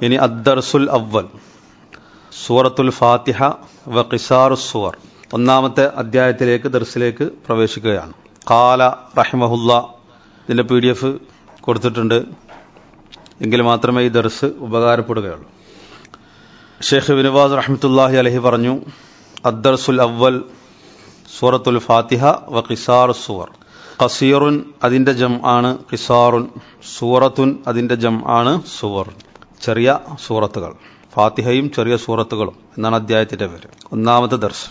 ഇനി അദ്ദർസുൽ അവൽ സൂറത്തുൽ ഫാത്തിഹ വ ഖിസാറു സുവർ ഒന്നാമത്തെ അധ്യായത്തിലേക്ക് ദർസിലേക്ക് പ്രവേശിക്കുകയാണ് കാല റഹിമഹുല്ല ഇതിൻ്റെ പി ഡി എഫ് കൊടുത്തിട്ടുണ്ട് എങ്കിൽ മാത്രമേ ഈ ദർസ് ഉപകാരപ്പെടുകയുള്ളൂ ഷെയ്ഖ് ബിനുവാസ് റഹ്മത്തുല്ലാഹി അലഹി പറഞ്ഞു അദ്ദർസുൽ അവൽ സൂറത്തുൽ ഫാത്തിഹ വ ഖിസാർ സുവർ ഖസീറുൻ അതിൻ്റെ ജം ആണ് ഖിസാറുൻ സൂറത്തുൻ അതിൻ്റെ ജം ആണ് സുവർ ചെറിയ സൂറത്തുകൾ ഫാത്തിഹയും ചെറിയ സൂറത്തുകളും എന്നാണ് അധ്യായത്തിന്റെ പേര് ഒന്നാമത്തെ ദർസ്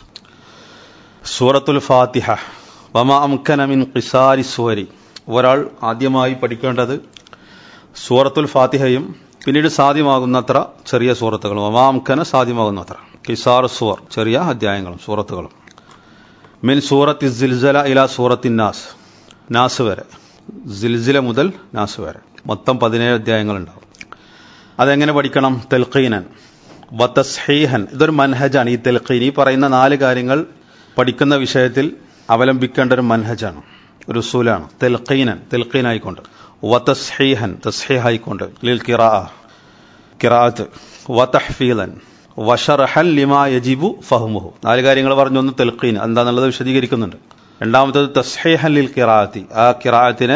സൂറത്തുൽ ഫാത്തിഹ വമ അംകന മിൻ ഖിസാരി സുവരി ഒരാൾ ആദ്യമായി പഠിക്കേണ്ടത് സൂറത്തുൽ ഫാത്തിഹയും പിന്നീട് സാധ്യമാകുന്നത്ര ചെറിയ സൂറത്തുകളും വമ അംകന സാധ്യമാകുന്നത്ര ഖിസാർ സുവർ ചെറിയ അധ്യായങ്ങളും സൂറത്തുകളും മിൻ സൂറത്ത് സിൽസല ഇല സൂറത്തിൻ നാസ് നാസ് വരെ സിൽസില മുതൽ നാസ് വരെ മൊത്തം പതിനേഴ് അധ്യായങ്ങളുണ്ടാവും അതെങ്ങനെ പഠിക്കണം തെൽഖീനൻ വത്തസ്ഹീഹൻ ഇതൊരു മൻഹജാണ് ഈ തെൽഖീൻ ഈ പറയുന്ന നാല് കാര്യങ്ങൾ പഠിക്കുന്ന വിഷയത്തിൽ അവലംബിക്കേണ്ട ഒരു മൻഹജാണ് ഒരു ഉസൂലാണ് തെൽഖീനൻ തെൽഖീനായിക്കൊണ്ട് വതസ്ഹീഹൻ തസ്ഹീഹായിക്കൊണ്ട് ലിൽ കിറാ കിറാത്ത് വതഹ്ഫീലൻ വഷറഹൻ ലിമാ യജിബു ഫഹ്മുഹു നാല് കാര്യങ്ങൾ പറഞ്ഞൊന്ന് തെൽഖീൻ എന്താണെന്നുള്ളത് വിശദീകരിക്കുന്നുണ്ട് രണ്ടാമത്തത് തസ്ഹീഹൻ ലിൽ കിറാത്തി ആ കിറാത്തിനെ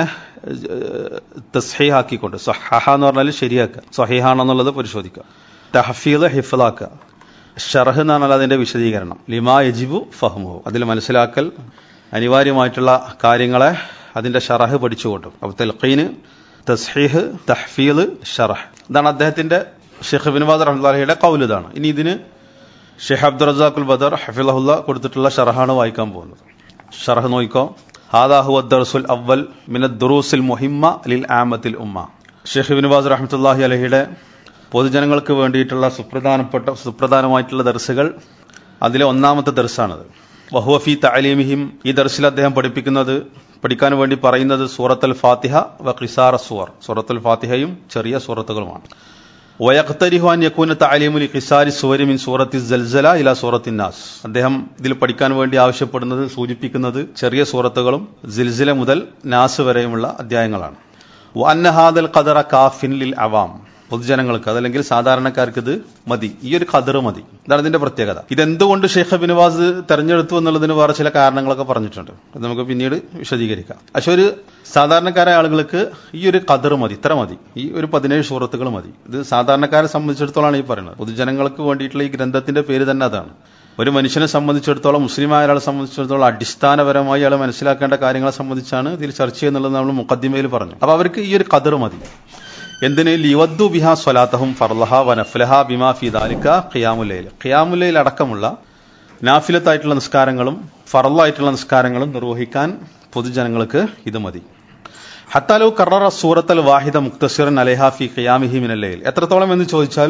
തസ്ഹീഹാക്കിക്കൊണ്ട് സഹഹ എന്ന് പറഞ്ഞാൽ ശരിയാക്കുക സഹിഹാണെന്നുള്ളത് പരിശോധിക്കുക തഹഫീദ് ഹിഫലാക്കുക ഷറഹ് എന്ന് പറഞ്ഞാൽ അതിന്റെ വിശദീകരണം ലിമാ യജിബു ഫഹ്മുഹു അതിൽ മനസ്സിലാക്കൽ അനിവാര്യമായിട്ടുള്ള കാര്യങ്ങളെ അതിന്റെ ഷറഹ് പഠിച്ചുകൊണ്ടും അപ്പൊ തെൽഖീന് തസ്ഹീഹ് തഹ്ഫീദ് ഷറഹ് ഇതാണ് അദ്ദേഹത്തിന്റെ ഷെയ്ഖ് ബിൻബാദ് റഹ്ലാഹിയുടെ കൗൽ ഇതാണ് ഇനി ഇതിന് ഷെയ്ഖ് അബ്ദുൾ റസാഖുൽ ബദർ ഹഫിലഹുല്ല കൊടുത്തിട്ടുള്ള ഷറഹാണ് വായിക്കാൻ പോകുന്നത് ഷറഹ് നോക്കിക്കോ ഹാദാ ഹുവ ദർസുൽ അവൽ മിന ദുറൂസിൽ മുഹിമ്മ ലിൽ ആമത്തിൽ ഉമ്മ ഷെയ്ഖ് ബിൻബാസ് റഹ്മത്തുല്ലാഹി അലഹിയുടെ പൊതുജനങ്ങൾക്ക് വേണ്ടിയിട്ടുള്ള സുപ്രധാനപ്പെട്ട സുപ്രധാനമായിട്ടുള്ള ദർസുകൾ അതിലെ ഒന്നാമത്തെ ദർസാണത് വഹുവഫി തഅലീമിഹിം ഈ ദർസിൽ അദ്ദേഹം പഠിപ്പിക്കുന്നത് പഠിക്കാൻ വേണ്ടി പറയുന്നത് സൂറത്തുൽ ഫാത്തിഹ വ ഖിസാറ സുവർ സൂറത്തുൽ ഫാത്തിഹയും ചെറിയ സൂറത്തുകളുമാണ് വയഖ്തരിഹു അൻ യകൂന തഅലീമുൽ ഖിസാരി സുവരി മിൻ സൂറത്തി സൽസല ഇല സൂറത്തിൻ നാസ് അദ്ദേഹം ഇതിൽ പഠിക്കാൻ വേണ്ടി ആവശ്യപ്പെടുന്നത് സൂചിപ്പിക്കുന്നത് ചെറിയ സൂറത്തുകളും സിൽസില മുതൽ നാസ് വരെയുമുള്ള അധ്യായങ്ങളാണ് വഅന്ന ഹാദൽ ഖദറ കാഫിൻ ലിൽ അവാം പൊതുജനങ്ങൾക്ക് അതല്ലെങ്കിൽ സാധാരണക്കാർക്ക് ഇത് മതി ഈ ഒരു ഖദർ മതി ഇതാണ് ഇതിന്റെ പ്രത്യേകത ഇതെന്തുകൊണ്ട് ഷെയ്ഖ് ബിനുവാസ് തെരഞ്ഞെടുത്തു എന്നുള്ളതിന് വേറെ ചില കാരണങ്ങളൊക്കെ പറഞ്ഞിട്ടുണ്ട് അത് നമുക്ക് പിന്നീട് വിശദീകരിക്കാം പക്ഷെ ഒരു സാധാരണക്കാരായ ആളുകൾക്ക് ഈ ഒരു ഖദർ മതി ഇത്ര മതി ഈ ഒരു പതിനേഴ് സൂറത്തുകൾ മതി ഇത് സാധാരണക്കാരെ സംബന്ധിച്ചിടത്തോളാണ് ഈ പറയുന്നത് പൊതുജനങ്ങൾക്ക് വേണ്ടിയിട്ടുള്ള ഈ ഗ്രന്ഥത്തിന്റെ പേര് തന്നെ അതാണ് ഒരു മനുഷ്യനെ സംബന്ധിച്ചിടത്തോളം മുസ്ലിമായ ഒരാളെ സംബന്ധിച്ചിടത്തോളം അടിസ്ഥാനപരമായി അയാൾ മനസ്സിലാക്കേണ്ട കാര്യങ്ങളെ സംബന്ധിച്ചാണ് ഇതിൽ ചർച്ച ചെയ്യുന്നുള്ളത് നമ്മൾ മുഖദ്ദിമയിൽ പറഞ്ഞു അപ്പൊ അവർക്ക് ഈ ഒരു ഖദർ മതി എന്തിന് ലിവദ്ദു ബിഹ സ്വലാത്തഹും ഫർലഹ വനഫ്ലഹ ബിമാ ഫി ദാലിക ഖിയാമുല്ലയിൽ ഖിയാമുല്ലയിൽ അടക്കമുള്ള നാഫിലത്തായിട്ടുള്ള നിസ്കാരങ്ങളും ഫറലായിട്ടുള്ള നിസ്കാരങ്ങളും നിർവഹിക്കാൻ പൊതുജനങ്ങൾക്ക് ഇത് മതി ഹത്താലു കററ സൂറത്തൽ വാഹിദ മുക്തസിറൻ അലേഹ ഫി ഖിയാമിഹി മിനല്ലയിൽ എത്രത്തോളം എന്ന് ചോദിച്ചാൽ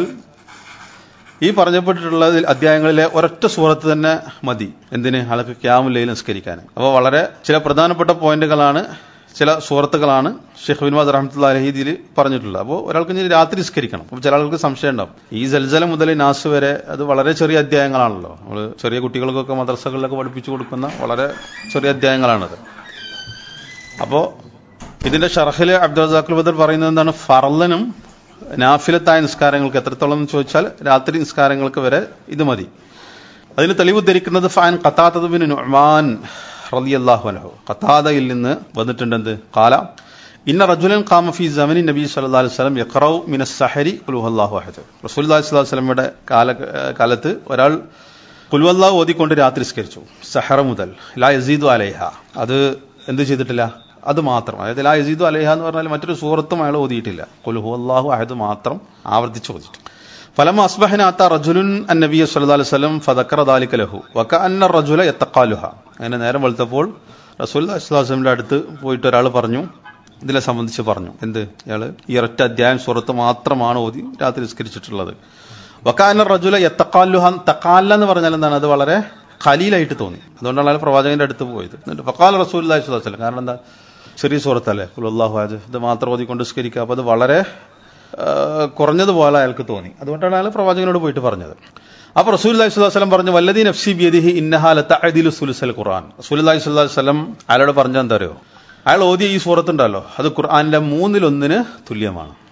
ഈ പറഞ്ഞപ്പെട്ടിട്ടുള്ള അധ്യായങ്ങളിലെ ഒരൊറ്റ സൂറത്ത് തന്നെ മതി എന്തിന് ആൾക്ക് ക്യാമുല്ലയിൽ നിസ്കരിക്കാൻ അപ്പോൾ വളരെ ചില പ്രധാനപ്പെട്ട പോയിന്റുകളാണ് ചില സുഹൃത്തുക്കളാണ് ഷെയ്ഖ് ബിൻവാസ് റഹമത്തുള്ള അലഹീദിയിൽ പറഞ്ഞിട്ടുള്ളത് അപ്പോൾ ഒരാൾക്ക് ഇനി രാത്രി നിസ്കരിക്കണം അപ്പോൾ ചില ആൾക്ക് സംശയം ഉണ്ടാവും ഈ ജൽജല മുതൽ നാസ് വരെ അത് വളരെ ചെറിയ അധ്യായങ്ങളാണല്ലോ നമ്മൾ ചെറിയ കുട്ടികൾക്കൊക്കെ മദ്രസകളിലൊക്കെ പഠിപ്പിച്ചു കൊടുക്കുന്ന വളരെ ചെറിയ അധ്യായങ്ങളാണത് അപ്പോൾ ഇതിന്റെ ഷർഹില് അബ്ദുൽ റസാഖുൽ ബദർ പറയുന്നത് എന്താണ് ഫർലനും നാഫിലത്തായ നിസ്കാരങ്ങൾക്ക് എത്രത്തോളം എന്ന് ചോദിച്ചാൽ രാത്രി നിസ്കാരങ്ങൾക്ക് വരെ ഇത് മതി അതിന് തെളിവ് ധരിക്കുന്നത് ഫാൻ ഖത്താത്തബിൻ നുഅ്മാൻ റളിയല്ലാഹു അൻഹു ഖത്താദയിൽ നിന്ന് വന്നിട്ടുണ്ട് എന്ത് കാല ഇന്ന റജുലൻ ഖാമ ഫി സമനി നബി സല്ലല്ലാഹു അലൈഹി വസല്ലം യഖറഉ മിന സഹരി ഖുൽ ഹുവല്ലാഹു അഹദ് റസൂലുള്ളാഹി സ്വല്ലല്ലാഹു അലൈഹി വസല്ലമയുടെ കാല കാലത്ത് ഒരാൾ ഖുൽ ഹുവല്ലാഹു ഓതിക്കൊണ്ട് രാത്രി നിസ്കരിച്ചു സഹറ മുതൽ ലാ യസീദു അലൈഹ അത് എന്ത് ചെയ്തിട്ടില്ല അത് മാത്രം അതായത് ലാ യസീദു അലൈഹ എന്ന് പറഞ്ഞാൽ മറ്റൊരു സൂറത്തും അയാൾ ഓതിയിട്ടില്ല ഖുൽ ഹുവല്ലാഹു അഹദ് മാത്രം ആവർത്തിച്ച് ഓതിച്ചു ഫലം അസ്ബഹന അത്ത റജുലുൻ അന്നബിയ സല്ലല്ലാഹു അലൈഹി വസല്ലം ഫദക്കറ ദാലിക ലഹു വകഅന്ന റജുല യത്തഖാലുഹ അങ്ങനെ നേരം വെളുത്തപ്പോൾ റസൂൽ അസ്ലാസ്ലമിന്റെ അടുത്ത് പോയിട്ട് ഒരാൾ പറഞ്ഞു ഇതിനെ സംബന്ധിച്ച് പറഞ്ഞു എന്ത് ഇയാള് ഈ ഒരൊറ്റ അധ്യായം സുറത്ത് മാത്രമാണ് ഓതി രാത്രി നിസ്കരിച്ചിട്ടുള്ളത് വക്കാന റജുല യത്തക്കാലുഹ തക്കാല എന്ന് പറഞ്ഞാൽ എന്താണ് അത് വളരെ ഖലീലായിട്ട് തോന്നി അതുകൊണ്ടാണ് അയാൾ പ്രവാചകന്റെ അടുത്ത് പോയത് എന്നിട്ട് ഫക്കാൽ റസൂൽ അല്ലാഹു കാരണം എന്താ ചെറിയ സുഹൃത്തല്ലേ അള്ളാഹു ഹാജ് ഇത് മാത്രം ഓതിക്കൊണ്ട് നിസ്കരിക്കുക അപ്പൊ അത് വളരെ കുറഞ്ഞതുപോലെ അയാൾക്ക് തോന്നി അതുകൊണ്ടാണ് അയാൾ പ്രവാചകനോട് പോയിട്ട് പറഞ്ഞത് അപ്പൊ റസൂൽ അലൈഹി പറഞ്ഞു വല്ലദീ നഫ്സി ബിയദിഹി ഇന്നഹാലത്ത അദിലു സുലുസൽ ഖുർആൻ റസൂൽ അലൈഹി സ്വലം അയാളോട് പറഞ്ഞ എന്താ അറിയോ അയാൾ ഓതിയ ഈ സൂറത്തുണ്ടല്ലോ അത് ഖുർആാനിന്റെ മൂന്നിലൊന്നിന് തുല്യമാണ്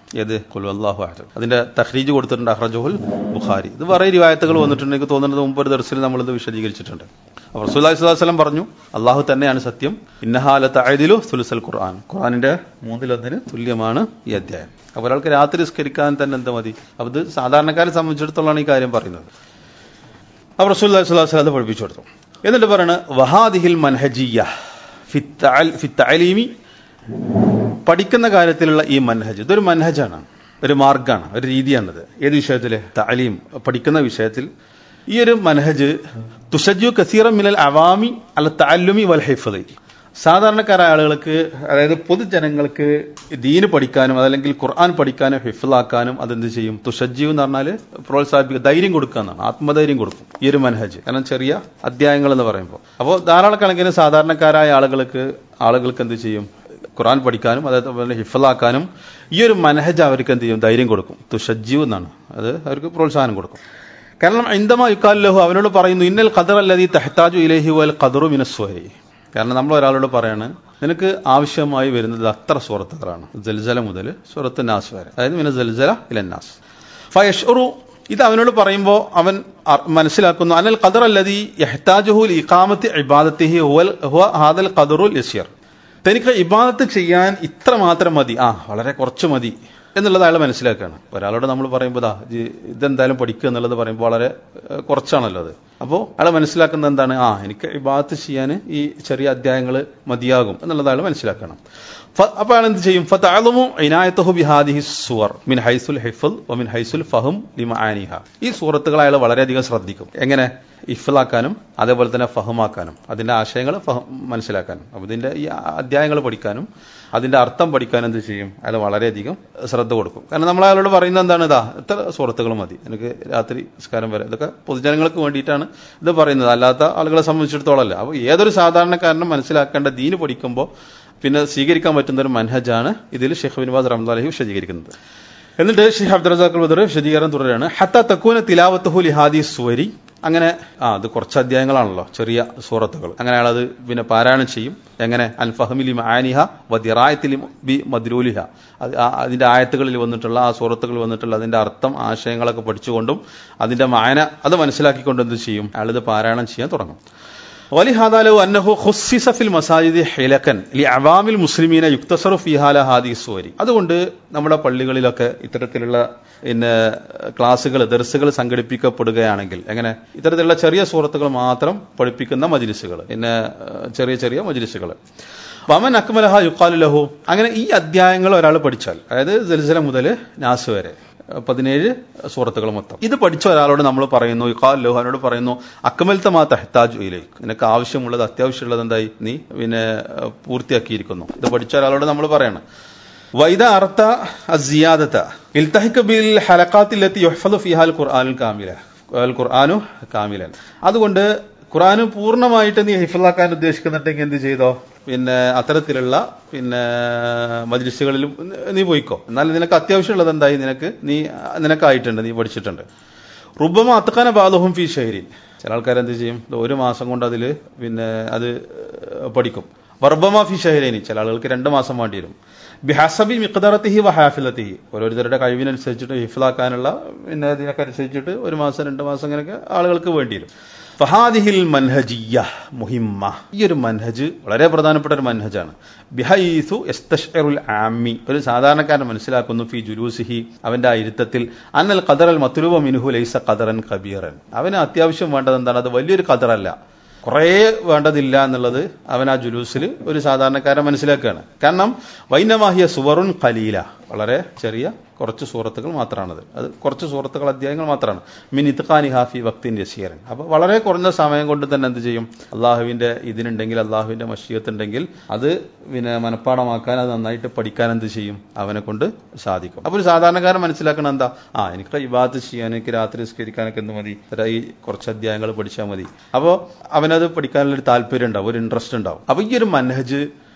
ഏത് കുൽ അള്ളാഹു അഹദ് അതിന്റെ തഹ്രീജ് കൊടുത്തിട്ടുണ്ട് അഹ്റജുൽ ബുഖാരി ഇത് വേറെ റിവായത്തുകൾ വന്നിട്ടുണ്ട് എനിക്ക് തോന്നുന്നത് മുമ്പ് ഒരു ദർശനം നമ്മളിത് വിശദീകരിച്ചിട്ടുണ്ട് അപ്പോൾ റസൂല്ലി സ്വലാസ്ലം പറഞ്ഞു അള്ളാഹു തന്നെയാണ് സത്യം ഇന്നഹാല തഅദിലു സുലുസൽ ഖുർആൻ ഖുർആനിന്റെ മൂന്നിലൊന്നിന് തുല്യമാണ് ഈ അധ്യായം അപ്പോൾ ഒരാൾക്ക് രാത്രി നിസ്കരിക്കാൻ തന്നെ എന്താ മതി അപ്പോൾ ഇത് സാധാരണക്കാരെ സംബന്ധിച്ചിടത്തോളാണ് ഈ കാര്യം പറയുന്നത് അപ്പോൾ റസൂല്ലി സ്വലാസ്ലം അത് പഠിപ്പിച്ചു കൊടുത്തു എന്നിട്ട് പറയണ വഹാദിഹിൽ മൻഹജിയ ഫിത്തലീമി പഠിക്കുന്ന കാര്യത്തിലുള്ള ഈ മൻഹജ് ഇതൊരു മൻഹജാണ് ഒരു മാർഗാണ് ഒരു രീതിയാണിത് ഏത് വിഷയത്തില് താലീം പഠിക്കുന്ന വിഷയത്തിൽ ഈ ഒരു മനഹജ് തുഷജു കസീറ മിനൽ അവാമി അല്ല താലുമി വൽ ഹൈഫദ് സാധാരണക്കാരായ ആളുകൾക്ക് അതായത് പൊതുജനങ്ങൾക്ക് ദീന് പഠിക്കാനും അതല്ലെങ്കിൽ ഖുർആൻ പഠിക്കാനും ഹിഫിലാക്കാനും അതെന്ത് ചെയ്യും തുഷജീവ് എന്ന് പറഞ്ഞാൽ പ്രോത്സാഹിപ്പിക്കുക ധൈര്യം കൊടുക്കുക എന്നാണ് ആത്മധൈര്യം കൊടുക്കും ഈ ഒരു മനഹജ് കാരണം ചെറിയ അധ്യായങ്ങൾ എന്ന് പറയുമ്പോൾ അപ്പോൾ ധാരാളക്കണക്കിന് സാധാരണക്കാരായ ആളുകൾക്ക് ആളുകൾക്ക് എന്ത് ചെയ്യും ഖുറാൻ പഠിക്കാനും അതേപോലെ ഹിഫലാക്കാനും ഈ ഒരു മനഹജ് അവർക്ക് എന്ത് ചെയ്യും ധൈര്യം കൊടുക്കും തുഷജീവ് എന്നാണ് അത് അവർക്ക് പ്രോത്സാഹനം കൊടുക്കും കാരണം ഇന്ദമാ യുക്കാലഹു അവനോട് പറയുന്നു ഇന്നൽ ഖദർ അല്ലതി തെഹ്താജു ഇലഹി വൽ ഖദറു മിനസ്വഹരി കാരണം നമ്മൾ ഒരാളോട് പറയാണ് നിനക്ക് ആവശ്യമായി വരുന്നത് അത്ര സുഹൃത്തുക്കളാണ് ജൽജല മുതൽ സുഹൃത്ത് നാസ് വരെ അതായത് മിന ജൽജല ഇലന്നാസ് ഫയഷുറു ഇത് അവനോട് പറയുമ്പോൾ അവൻ മനസ്സിലാക്കുന്നു അനൽ ഖദർ അല്ലതി യഹ്താജുഹുൽ ഇഖാമത്തി ഇബാദത്തിഹി ഹുവൽ ഹുവ ഹാദൽ ഖദറുൽ യസീർ തനിക്ക് ഇബാദത്ത് ചെയ്യാൻ ഇത്ര മാത്രം മതി ആ വളരെ കുറച്ച് മതി എന്നുള്ളത് അയാൾ മനസ്സിലാക്കുകയാണ് ഒരാളോട് നമ്മൾ പറയുമ്പോൾ ദാ ഇതെന്തായാലും പഠിക്കുക എന്നുള്ളത് പറയുമ്പോൾ വളരെ കുറച്ചാണല്ലോ അത് അപ്പോൾ അയാൾ മനസ്സിലാക്കുന്നത് എന്താണ് ആ എനിക്ക് ഇബാദത്ത് ചെയ്യാൻ ഈ ചെറിയ അധ്യായങ്ങൾ മതിയാകും എന്നുള്ളത് അയാൾ മനസ്സിലാക്കണം അപ്പൊ അയാൾ എന്ത് ചെയ്യും ഫതാലുമു ഇനായത്തഹു ബിഹാദിഹി സുവർ മിൻ ഹൈസുൽ ഹിഫൽ മിൻ ഹൈസുൽ ഫഹും ലിമ ആനിഹ ഈ സൂറത്തുകൾ അയാൾ വളരെയധികം ശ്രദ്ധിക്കും എങ്ങനെ ഇഫ്ലാക്കാനും അതേപോലെ തന്നെ ഫഹമാക്കാനും അതിന്റെ ആശയങ്ങൾ മനസ്സിലാക്കാനും അപ്പൊ ഇതിന്റെ ഈ അധ്യായങ്ങൾ പഠിക്കാനും അതിന്റെ അർത്ഥം പഠിക്കാനും എന്ത് ചെയ്യും അയാൾ വളരെയധികം ശ്രദ്ധ കൊടുക്കും കാരണം നമ്മൾ അയാളോട് പറയുന്നത് എന്താണ് ഇതാ ഇത്ര സുഹൃത്തുക്കൾ മതി എനിക്ക് രാത്രി നിസ്കാരം വരെ ഇതൊക്കെ പൊതുജനങ്ങൾക്ക് വേണ്ടിയിട്ടാണ് ഇത് പറയുന്നത് അല്ലാത്ത ആളുകളെ സംബന്ധിച്ചിടത്തോളം അല്ല അപ്പോൾ ഏതൊരു സാധാരണക്കാരനും മനസ്സിലാക്കേണ്ട ദീന് പഠിക്കുമ്പോൾ പിന്നെ സ്വീകരിക്കാൻ പറ്റുന്ന ഒരു മനഹജാണ് ഇതിൽ ഷെയ്ഖ് ബിൻവാസ് റഹ്മദ് വിശദീകരിക്കുന്നത് എന്നിട്ട് ഷെയ്ഖ് അബ്ദുറസാഖ് ബദർ വിശദീകരണം തുടരുകയാണ് ഹത്ത തക്കൂന തിലാവത്തുഹു ലിഹാദി സ്വരി അങ്ങനെ ആ അത് കുറച്ച് അധ്യായങ്ങളാണല്ലോ ചെറിയ സൂറത്തുകൾ അങ്ങനെ അയാളത് പിന്നെ പാരായണം ചെയ്യും എങ്ങനെ അൽഫഹമിലി ആനിഹ വദിറായത്തിലി ബി മദ്രൂലിഹ അതിന്റെ ആയത്തുകളിൽ വന്നിട്ടുള്ള ആ സൂറത്തുകളിൽ വന്നിട്ടുള്ള അതിന്റെ അർത്ഥം ആശയങ്ങളൊക്കെ പഠിച്ചുകൊണ്ടും അതിന്റെ മായന അത് മനസ്സിലാക്കിക്കൊണ്ട് എന്ത് ചെയ്യും അയാളിത് പാരായണം ചെയ്യാൻ തുടങ്ങും ولهذا لو أنه خصص في المساجد حلقا لعوام المسلمين يقتصر فيها على هذه الصور അതുകൊണ്ട് നമ്മുടെ പള്ളികളിലൊക്കെ ഇത്തരത്തിലുള്ള പിന്നെ ക്ലാസ്സുകൾ ദർസുകൾ സംഘടിപ്പിക്കപ്പെടുകയാണെങ്കിൽ എങ്ങനെ ഇത്തരത്തിലുള്ള ചെറിയ സൂറത്തുകൾ മാത്രം പഠിപ്പിക്കുന്ന മജിലിസുകൾ പിന്നെ ചെറിയ ചെറിയ മജിലിസുകൾ വമൻ അക്മലഹ യുക്കാലു ലഹു അങ്ങനെ ഈ അധ്യായങ്ങൾ ഒരാൾ പഠിച്ചാൽ അതായത് ജൽസല മുതൽ നാസ് വരെ പതിനേഴ് സൂറത്തുകൾ മൊത്തം ഇത് പഠിച്ച ഒരാളോട് നമ്മൾ പറയുന്നു യുക്കാൽ ലോഹാനോട് പറയുന്നു അക്കമൽത്ത മാ തഹ്താജു ഇലേക്ക് നിനക്ക് ആവശ്യമുള്ളത് അത്യാവശ്യമുള്ളത് എന്തായി നീ പിന്നെ പൂർത്തിയാക്കിയിരിക്കുന്നു ഇത് പഠിച്ച ഒരാളോട് നമ്മൾ പറയണം വൈദ അർത്ഥ അസിയാദത്ത ഇൽത്തഹിക്ക് ബിൽ ഹലക്കാത്തിലെത്തി യുഹഫദു ഫിഹാൽ ഖുർആാനുൽ കാമില ഖുർആാനു കാമിലൻ അതുകൊണ്ട് ഖുർആൻ പൂർണ്ണമായിട്ട് നീ ഹിഫലാക്കാൻ ഉദ്ദേശിക്കുന്നുണ്ടെങ്കിൽ എന്ത് ചെയ്തോ പിന്നെ അത്തരത്തിലുള്ള പിന്നെ മജ്ലിസുകളിൽ നീ പോയിക്കോ എന്നാൽ നിനക്ക് അത്യാവശ്യമുള്ളത് എന്തായി നിനക്ക് നീ നിനക്കായിട്ടുണ്ട് നീ പഠിച്ചിട്ടുണ്ട് റുബമ അത്തക്കാന ബാലഹും ഫി ഷഹരിൻ ചില ആൾക്കാർ എന്ത് ചെയ്യും ഒരു മാസം കൊണ്ട് അതിൽ പിന്നെ അത് പഠിക്കും വർബമ ഫി ഷഹരേനി ചില ആളുകൾക്ക് രണ്ട് മാസം വേണ്ടി വരും ബിഹസബി മിഖദറത്തിഹി വഹാഫിലത്തിഹി ഓരോരുത്തരുടെ കഴിവിനനുസരിച്ചിട്ട് ഹിഫിലാക്കാനുള്ള പിന്നെ ഇതിനൊക്കെ അനുസരിച്ചിട്ട് ഒരു മാസം രണ്ട് മാസം അങ്ങനെയൊക്കെ ആളുകൾക്ക് വേണ്ടി വരും ഫഹാദിഹിൽ മൻഹജിയ മുഹിമ്മ ഈ ഒരു മൻഹജ് വളരെ പ്രധാനപ്പെട്ട ഒരു മൻഹജാണ് ബിഹൈസു എസ്തഷറുൽ ആമി ഒരു സാധാരണക്കാരൻ മനസ്സിലാക്കുന്നു ഫി ജുലൂസിഹി അവന്റെ ആ ഇരുത്തത്തിൽ അന്നൽ ഖദറൽ മത്തുലുവ മിനുഹു ലൈസ ഖദറൻ കബീറൻ അവന് അത്യാവശ്യം വേണ്ടത് എന്താണ് അത് വലിയൊരു ഖദറല്ല കുറേ വേണ്ടതില്ല എന്നുള്ളത് അവൻ ആ ജുലൂസിൽ ഒരു സാധാരണക്കാരൻ മനസ്സിലാക്കുകയാണ് കാരണം വൈനമാഹിയ സുവറുൻ ഖലീല വളരെ ചെറിയ കുറച്ച് സൂറത്തുകൾ മാത്രമാണത് അത് കുറച്ച് സൂറത്തുകൾ അധ്യായങ്ങൾ മാത്രമാണ് മിൻ ഇത്ഖാനി ഹാഫി വക്തിൻ യസീറൻ അപ്പോൾ വളരെ കുറഞ്ഞ സമയം കൊണ്ട് തന്നെ എന്ത് ചെയ്യും അള്ളാഹുവിന്റെ ഇതിനുണ്ടെങ്കിൽ അള്ളാഹുവിന്റെ മഷീയത്ത് ഉണ്ടെങ്കിൽ അത് പിന്നെ മനഃപ്പാടമാക്കാൻ അത് നന്നായിട്ട് പഠിക്കാൻ എന്ത് ചെയ്യും അവനെ കൊണ്ട് സാധിക്കും അപ്പോൾ ഒരു സാധാരണക്കാരൻ മനസ്സിലാക്കണം എന്താ ആ എനിക്ക് ഇബാദത്ത് ചെയ്യാൻ എനിക്ക് രാത്രി നിസ്കരിക്കാനൊക്കെ എന്ത് മതി ഈ കുറച്ച് അധ്യായങ്ങൾ പഠിച്ചാൽ മതി അപ്പോൾ അവനത് പഠിക്കാനുള്ള ഒരു താല്പര്യം ഉണ്ടാവും ഒരു ഇൻട്രസ്റ്റ് ഉണ്ടാവും അപ്പോൾ ഈ ഒരു മനഹജ്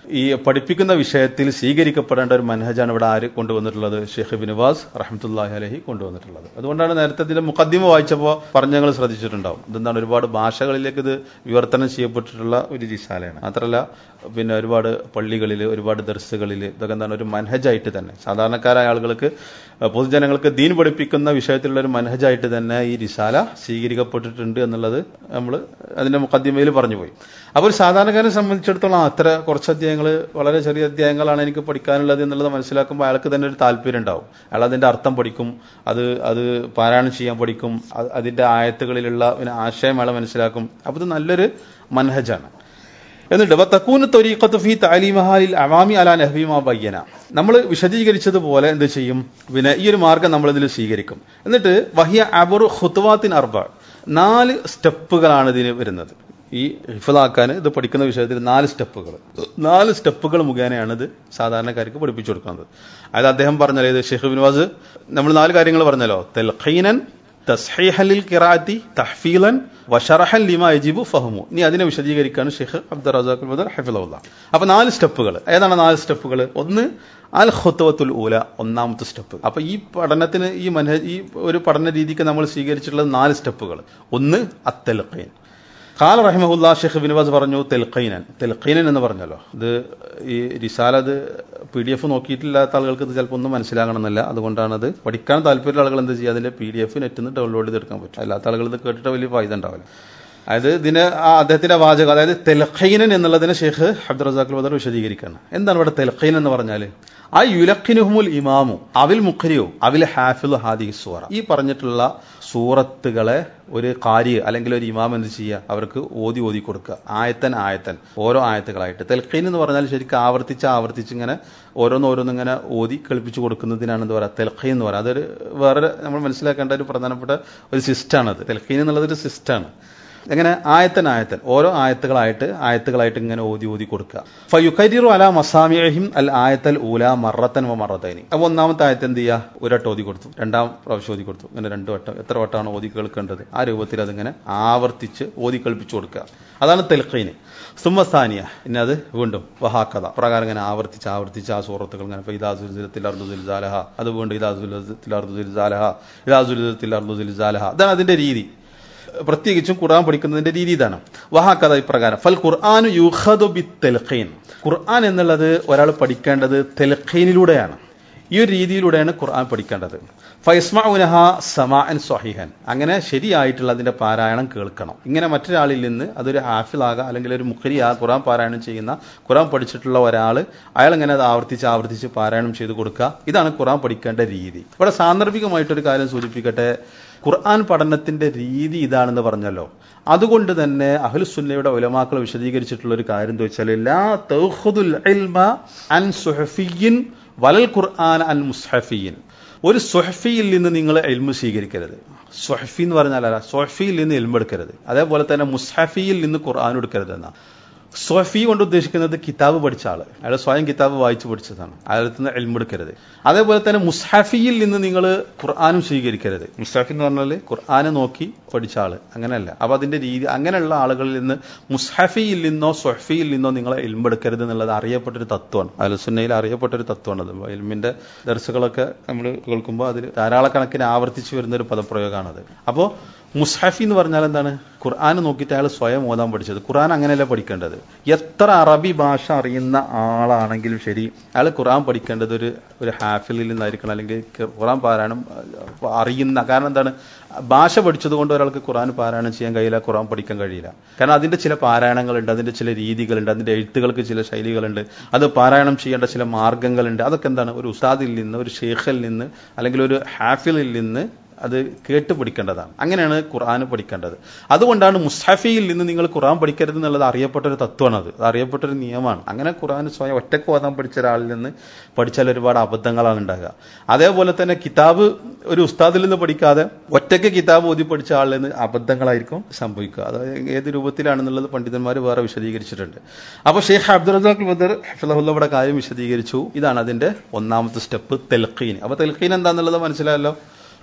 ഈ പഠിപ്പിക്കുന്ന വിഷയത്തിൽ സ്വീകരിക്കപ്പെടേണ്ട ഒരു മനഹജാണ് ഇവിടെ ആര് കൊണ്ടുവന്നിട്ടുള്ളത് ഷെയ്ഖ് ബിനുവാസ് റഹ്മത്തുല്ലാഹി അലഹി കൊണ്ടുവന്നിട്ടുള്ളത് അതുകൊണ്ടാണ് നേരത്തെ ഇതിന്റെ മുഖദ്യമ വായിച്ചപ്പോൾ പറഞ്ഞങ്ങൾ ശ്രദ്ധിച്ചിട്ടുണ്ടാവും ഇതെന്താണ് ഒരുപാട് ഭാഷകളിലേക്ക് ഇത് വിവർത്തനം ചെയ്യപ്പെട്ടിട്ടുള്ള ഒരു റിസാലയാണ് മാത്രമല്ല പിന്നെ ഒരുപാട് പള്ളികളിൽ ഒരുപാട് ദർസുകളിൽ ഇതൊക്കെ എന്താണ് ഒരു മനഹജായിട്ട് തന്നെ സാധാരണക്കാരായ ആളുകൾക്ക് പൊതുജനങ്ങൾക്ക് ദീൻ പഠിപ്പിക്കുന്ന വിഷയത്തിലുള്ള ഒരു മനഹജായിട്ട് തന്നെ ഈ റിസാല സ്വീകരിക്കപ്പെട്ടിട്ടുണ്ട് എന്നുള്ളത് നമ്മൾ അതിന്റെ മുഖദ്യമയിൽ പറഞ്ഞു പോയി അപ്പോൾ ഒരു സാധാരണക്കാരനെ സംബന്ധിച്ചിടത്തോളം അത്ര കുറച്ച് അധ്യായങ്ങൾ വളരെ ചെറിയ അധ്യായങ്ങളാണ് എനിക്ക് പഠിക്കാനുള്ളത് എന്നുള്ളത് മനസ്സിലാക്കുമ്പോൾ അയാൾക്ക് തന്നെ ഒരു താല്പര്യം ഉണ്ടാവും അയാൾ അതിന്റെ അർത്ഥം പഠിക്കും അത് അത് പാരായണം ചെയ്യാൻ പഠിക്കും അത് അതിന്റെ ആയത്തുകളിലുള്ള പിന്നെ ആശയം അയാൾ മനസ്സിലാക്കും അപ്പോൾ ഇത് നല്ലൊരു മനഹജാണ് എന്നിട്ട് വത്തക്കൂന് തൊരീഖത്ത് ഫി താലിമഹാലിൽ അവാമി അലാ നഹബിമാ ബയ്യന നമ്മൾ വിശദീകരിച്ചതുപോലെ എന്ത് ചെയ്യും പിന്നെ ഈ ഒരു മാർഗം നമ്മൾ ഇതിൽ സ്വീകരിക്കും എന്നിട്ട് വഹിയ അബറു ഹുത്വാത്തിൻ അർബ നാല് സ്റ്റെപ്പുകളാണ് ഇതിന് വരുന്നത് ഈ ഹിഫലാക്കാൻ ഇത് പഠിക്കുന്ന വിഷയത്തിൽ നാല് സ്റ്റെപ്പുകൾ നാല് സ്റ്റെപ്പുകൾ മുഖേനയാണ് ഇത് സാധാരണക്കാർക്ക് പഠിപ്പിച്ചു കൊടുക്കുന്നത് അതായത് അദ്ദേഹം പറഞ്ഞല്ലോ ഇത് ഷെയ്ഖ് ബിൻവാസ് നമ്മൾ നാല് കാര്യങ്ങൾ പറഞ്ഞല്ലോ തെൽഖീനൻ തസ്ഹീഹലിൽ കിറാത്തി തഹ്ഫീലൻ വഷറഹൻ ലിമ യജിബു ഫഹമു ഇനി അതിനെ വിശദീകരിക്കാണ് ഷെയ്ഖ് അബ്ദുൽ റസാഖുൽ ബദർ ഹഫിലുള്ള അപ്പൊ നാല് സ്റ്റെപ്പുകൾ ഏതാണ് നാല് സ്റ്റെപ്പുകൾ ഒന്ന് അൽ ഖുത്വത്തുൽ ഊല ഒന്നാമത്തെ സ്റ്റെപ്പ് അപ്പൊ ഈ പഠനത്തിന് ഈ മനഹ ഈ ഒരു പഠന രീതിക്ക് നമ്മൾ സ്വീകരിച്ചിട്ടുള്ളത് നാല് സ്റ്റെപ്പുകൾ ഒന്ന് അത്തൽഖീൻ ഖാൽ റഹിമഹുല്ലാ ഷെയ്ഖ് ബിൻവാസ് പറഞ്ഞു തെൽഖൈനൻ തെൽഖൈനൻ എന്ന് പറഞ്ഞല്ലോ ഇത് ഈ റിസാല അത് പി ഡി എഫ് നോക്കിയിട്ടില്ലാത്ത ആളുകൾക്ക് ഇത് ചിലപ്പോൾ ഒന്നും മനസ്സിലാകണമെന്നില്ല അതുകൊണ്ടാണ് അത് പഠിക്കാൻ താല്പര്യമുള്ള ആളുകൾ എന്ത് ചെയ്യുക അതിന്റെ പി ഡി എഫ് നെറ്റിൽ നിന്ന് ഡൗൺലോഡ് ചെയ്തെടുക്കാൻ പറ്റും അല്ലാത്ത ആളുകൾ ഇത് കേട്ടിട്ട് വലിയ ഫായ്ദ ഉണ്ടാവില്ല അതായത് ഇതിന് ആ അദ്ദേഹത്തിന്റെ വാചകം അതായത് തെൽഖൈനൻ എന്നുള്ളതിനെ ഷെയ്ഖ് അബ്ദുൾ റസാഖ് ബദർ വിശദീകരിക്കുകയാണ് എന്താണ് ഇവിടെ തെൽഖൈൻ എന്ന് പറഞ്ഞാൽ ആ യുലഖിനുഹുമുൽ ഇമാമു അവിൽ മുഖരിയോ അവിൽ ഹാഫിൽ ഹാദി സൂറ ഈ പറഞ്ഞിട്ടുള്ള സൂറത്തുകളെ ഒരു കാര്യ അല്ലെങ്കിൽ ഒരു ഇമാം എന്ത് ചെയ്യുക അവർക്ക് ഓതി ഓതി കൊടുക്കുക ആയത്തൻ ആയത്തൻ ഓരോ ആയത്തുകളായിട്ട് തെൽഖീൻ എന്ന് പറഞ്ഞാൽ ശരിക്കും ആവർത്തിച്ച് ആവർത്തിച്ച് ഇങ്ങനെ ഓരോന്നോരോന്ന് ഇങ്ങനെ ഓതി കളിപ്പിച്ചു കൊടുക്കുന്നതിനാണ് എന്താ പറയുക തെൽഖീൻ എന്ന് പറയുക അതൊരു വേറെ നമ്മൾ മനസ്സിലാക്കേണ്ട ഒരു പ്രധാനപ്പെട്ട ഒരു സിസ്റ്റാണത് തെൽഖീൻ എന്നുള്ളത് ഒരു സിസ്റ്റാണ് എങ്ങനെ ആയത്തൻ ആയത്തൻ ഓരോ ആയത്തുകളായിട്ട് ആയത്തുകളായിട്ട് ഇങ്ങനെ ഓതി ഓതി കൊടുക്കുക ഫയുഖരിറു അല മസാമിഹിം അൽ ആയത്തൽ ഊല മറത്തൻ വ മറത്തൈനി അപ്പൊ ഒന്നാമത്തെ ആയത്ത് എന്ത് ചെയ്യുക ഒരട്ടം ഓതി കൊടുത്തു രണ്ടാം പ്രാവശ്യം ഓതി കൊടുത്തു ഇങ്ങനെ രണ്ട് വട്ടം എത്ര വട്ടമാണ് ഓതി കേൾക്കേണ്ടത് ആ രൂപത്തിൽ അതിങ്ങനെ ആവർത്തിച്ച് ഓതി കളിപ്പിച്ചു കൊടുക്കുക അതാണ് തെൽഖീന് സുമ്മസ്ഥാനിയ ഇനി അത് വീണ്ടും വഹാക്കഥ പ്രകാരം ഇങ്ങനെ ആവർത്തിച്ച് ആവർത്തിച്ച് ആ സൂറത്തുകൾ ഇങ്ങനെ ഇതാസുലിത്തിൽ അർദുദിൽ ജാലഹ അത് വീണ്ടും ഇതാസുലിത്തിൽ അർദുദിൽ ജാലഹ ഇതാസുലിത്തിൽ അർദുദിൽ ജാലഹ അതാണ് അതിന്റെ രീതി പ്രത്യേകിച്ചും ഖുർആൻ പഠിക്കുന്നതിന്റെ രീതി ഇതാണ് വഹാക്കഥ ഇപ്രകാരം ഫൽ ഖുർആൻ യുഹദു ബി തെൽഖീൻ ഖുർആൻ എന്നുള്ളത് ഒരാൾ പഠിക്കേണ്ടത് തെൽഖീനിലൂടെയാണ് ഈ ഒരു രീതിയിലൂടെയാണ് ഖുർആൻ പഠിക്കേണ്ടത് ഫൈസ്മഉനഹ സമാഅൻ സ്വഹീഹൻ അങ്ങനെ ശരിയായിട്ടുള്ള അതിന്റെ പാരായണം കേൾക്കണം ഇങ്ങനെ മറ്റൊരാളിൽ നിന്ന് അതൊരു ഹാഫിലാകാം അല്ലെങ്കിൽ ഒരു മുഖരിയാ ഖുർആൻ പാരായണം ചെയ്യുന്ന ഖുർആൻ പഠിച്ചിട്ടുള്ള ഒരാൾ അയാൾ ഇങ്ങനെ അത് ആവർത്തിച്ച് ആവർത്തിച്ച് പാരായണം ചെയ്ത് കൊടുക്കുക ഇതാണ് ഖുർആൻ പഠിക്കേണ്ട രീതി ഇവിടെ സാന്ദർഭികമായിട്ടൊരു കാര്യം സൂചിപ്പിക്കട്ടെ ഖുർആൻ പഠനത്തിന്റെ രീതി ഇതാണെന്ന് പറഞ്ഞല്ലോ അതുകൊണ്ട് തന്നെ അഹ്ലുസുന്നയുടെ ഉലമാക്കൾ വിശദീകരിച്ചിട്ടുള്ള ഒരു കാര്യം എന്താ വെച്ചാൽ ലാ തൗഖുദുൽ ഇൽമ അൻ സുഹഫിയിൻ വലൽ ഖുർആൻ അൻ മുസ്ഹഫിയിൻ ഒരു സുഹഫിയിൽ നിന്ന് നിങ്ങൾ എൽമ സ്വീകരിക്കരുത് സുഹഫി എന്ന് പറഞ്ഞാൽ അല്ല സുഹഫിയിൽ നിന്ന് എൽമെടുക്കരുത് അതേപോലെ തന്നെ മുസ്ഹഫിയിൽ നിന്ന് ഖുർആൻ എടുക്കരുത് എന്നാ സൊഫി കൊണ്ട് ഉദ്ദേശിക്കുന്നത് കിതാബ് പഠിച്ച ആള് അയാൾ സ്വയം കിതാബ് വായിച്ചു പഠിച്ചതാണ് അയാളത്ത് നിന്ന് എൽമെടുക്കരുത് അതേപോലെ തന്നെ മുസ്ഹഫിയിൽ നിന്ന് നിങ്ങൾ ഖുർആാനും സ്വീകരിക്കരുത് മുസ്ഹഫി എന്ന് പറഞ്ഞാൽ ഖുർആാനെ നോക്കി പഠിച്ച ആള് അങ്ങനെയല്ല അപ്പൊ അതിന്റെ രീതി അങ്ങനെയുള്ള ആളുകളിൽ നിന്ന് മുസ്ഹഫിയിൽ നിന്നോ സൊഹഫിയിൽ നിന്നോ നിങ്ങൾ എൽമെടുക്കരുത് എന്നുള്ളത് അറിയപ്പെട്ടൊരു തത്വമാണ് അലുസുന്നയിൽ അറിയപ്പെട്ടൊരു തത്വമാണ് അത് എൽമിന്റെ ദർസുകളൊക്കെ നമ്മൾ കേൾക്കുമ്പോൾ അതിൽ ധാരാളക്കണക്കിന് ആവർത്തിച്ചു വരുന്ന ഒരു പദപ്രയോഗമാണത് അപ്പോൾ മുസ്ഹഫി എന്ന് പറഞ്ഞാൽ എന്താണ് ഖുർആൻ നോക്കിയിട്ട് അയാൾ സ്വയം ഓതാൻ പഠിച്ചത് ഖുർആൻ അങ്ങനെയല്ല പഠിക്കേണ്ടത് എത്ര അറബി ഭാഷ അറിയുന്ന ആളാണെങ്കിലും ശരി അയാൾ ഖുർആൻ പഠിക്കേണ്ടത് ഒരു ഒരു ഹാഫിലിൽ നിന്നായിരിക്കണം അല്ലെങ്കിൽ ഖുർആൻ പാരായണം അറിയുന്ന കാരണം എന്താണ് ഭാഷ പഠിച്ചത് കൊണ്ട് ഒരാൾക്ക് ഖുർആൻ പാരായണം ചെയ്യാൻ കഴിയില്ല ഖുർആൻ പഠിക്കാൻ കഴിയില്ല കാരണം അതിന്റെ ചില പാരായണങ്ങളുണ്ട് അതിന്റെ ചില രീതികളുണ്ട് അതിന്റെ എഴുത്തുകൾക്ക് ചില ശൈലികളുണ്ട് അത് പാരായണം ചെയ്യേണ്ട ചില മാർഗങ്ങളുണ്ട് അതൊക്കെ എന്താണ് ഒരു ഉസ്താദിൽ നിന്ന് ഒരു ഷെയ്ഖിൽ നിന്ന് അല്ലെങ്കിൽ ഒരു ഹാഫിലിൽ നിന്ന് അത് കേട്ട് പഠിക്കേണ്ടതാണ് അങ്ങനെയാണ് ഖുർആൻ പഠിക്കേണ്ടത് അതുകൊണ്ടാണ് മുസ്ഹഫിയിൽ നിന്ന് നിങ്ങൾ ഖുർആൻ പഠിക്കരുത് എന്നുള്ളത് അറിയപ്പെട്ട ഒരു തത്വമാണ് അത് അത് അറിയപ്പെട്ട ഒരു നിയമമാണ് അങ്ങനെ ഖുർആൻ സ്വയം ഒറ്റക്ക് ഓതാൻ പഠിച്ച ഒരാളിൽ നിന്ന് പഠിച്ചാൽ ഒരുപാട് അബദ്ധങ്ങളാണ് ഉണ്ടാകുക അതേപോലെ തന്നെ കിതാബ് ഒരു ഉസ്താദിൽ നിന്ന് പഠിക്കാതെ ഒറ്റയ്ക്ക് കിതാബ് ഓതി പഠിച്ച ആളിൽ നിന്ന് അബദ്ധങ്ങളായിരിക്കും സംഭവിക്കുക അത് ഏത് രൂപത്തിലാണെന്നുള്ളത് പണ്ഡിതന്മാർ വേറെ വിശദീകരിച്ചിട്ടുണ്ട് അപ്പോൾ ഷെയ്ഖ് അബ്ദുൽ റസാഖ് ബദർ ഹഫിളഹുല്ലയുടെ കാര്യം വിശദീകരിച്ചു ഇതാണ് അതിന്റെ ഒന്നാമത്തെ സ്റ്റെപ്പ് തെൽഖീൻ അപ്പൊ തെൽഖീൻ എന്താണെന്നുള്ളത് മനസ്സിലായല്ലോ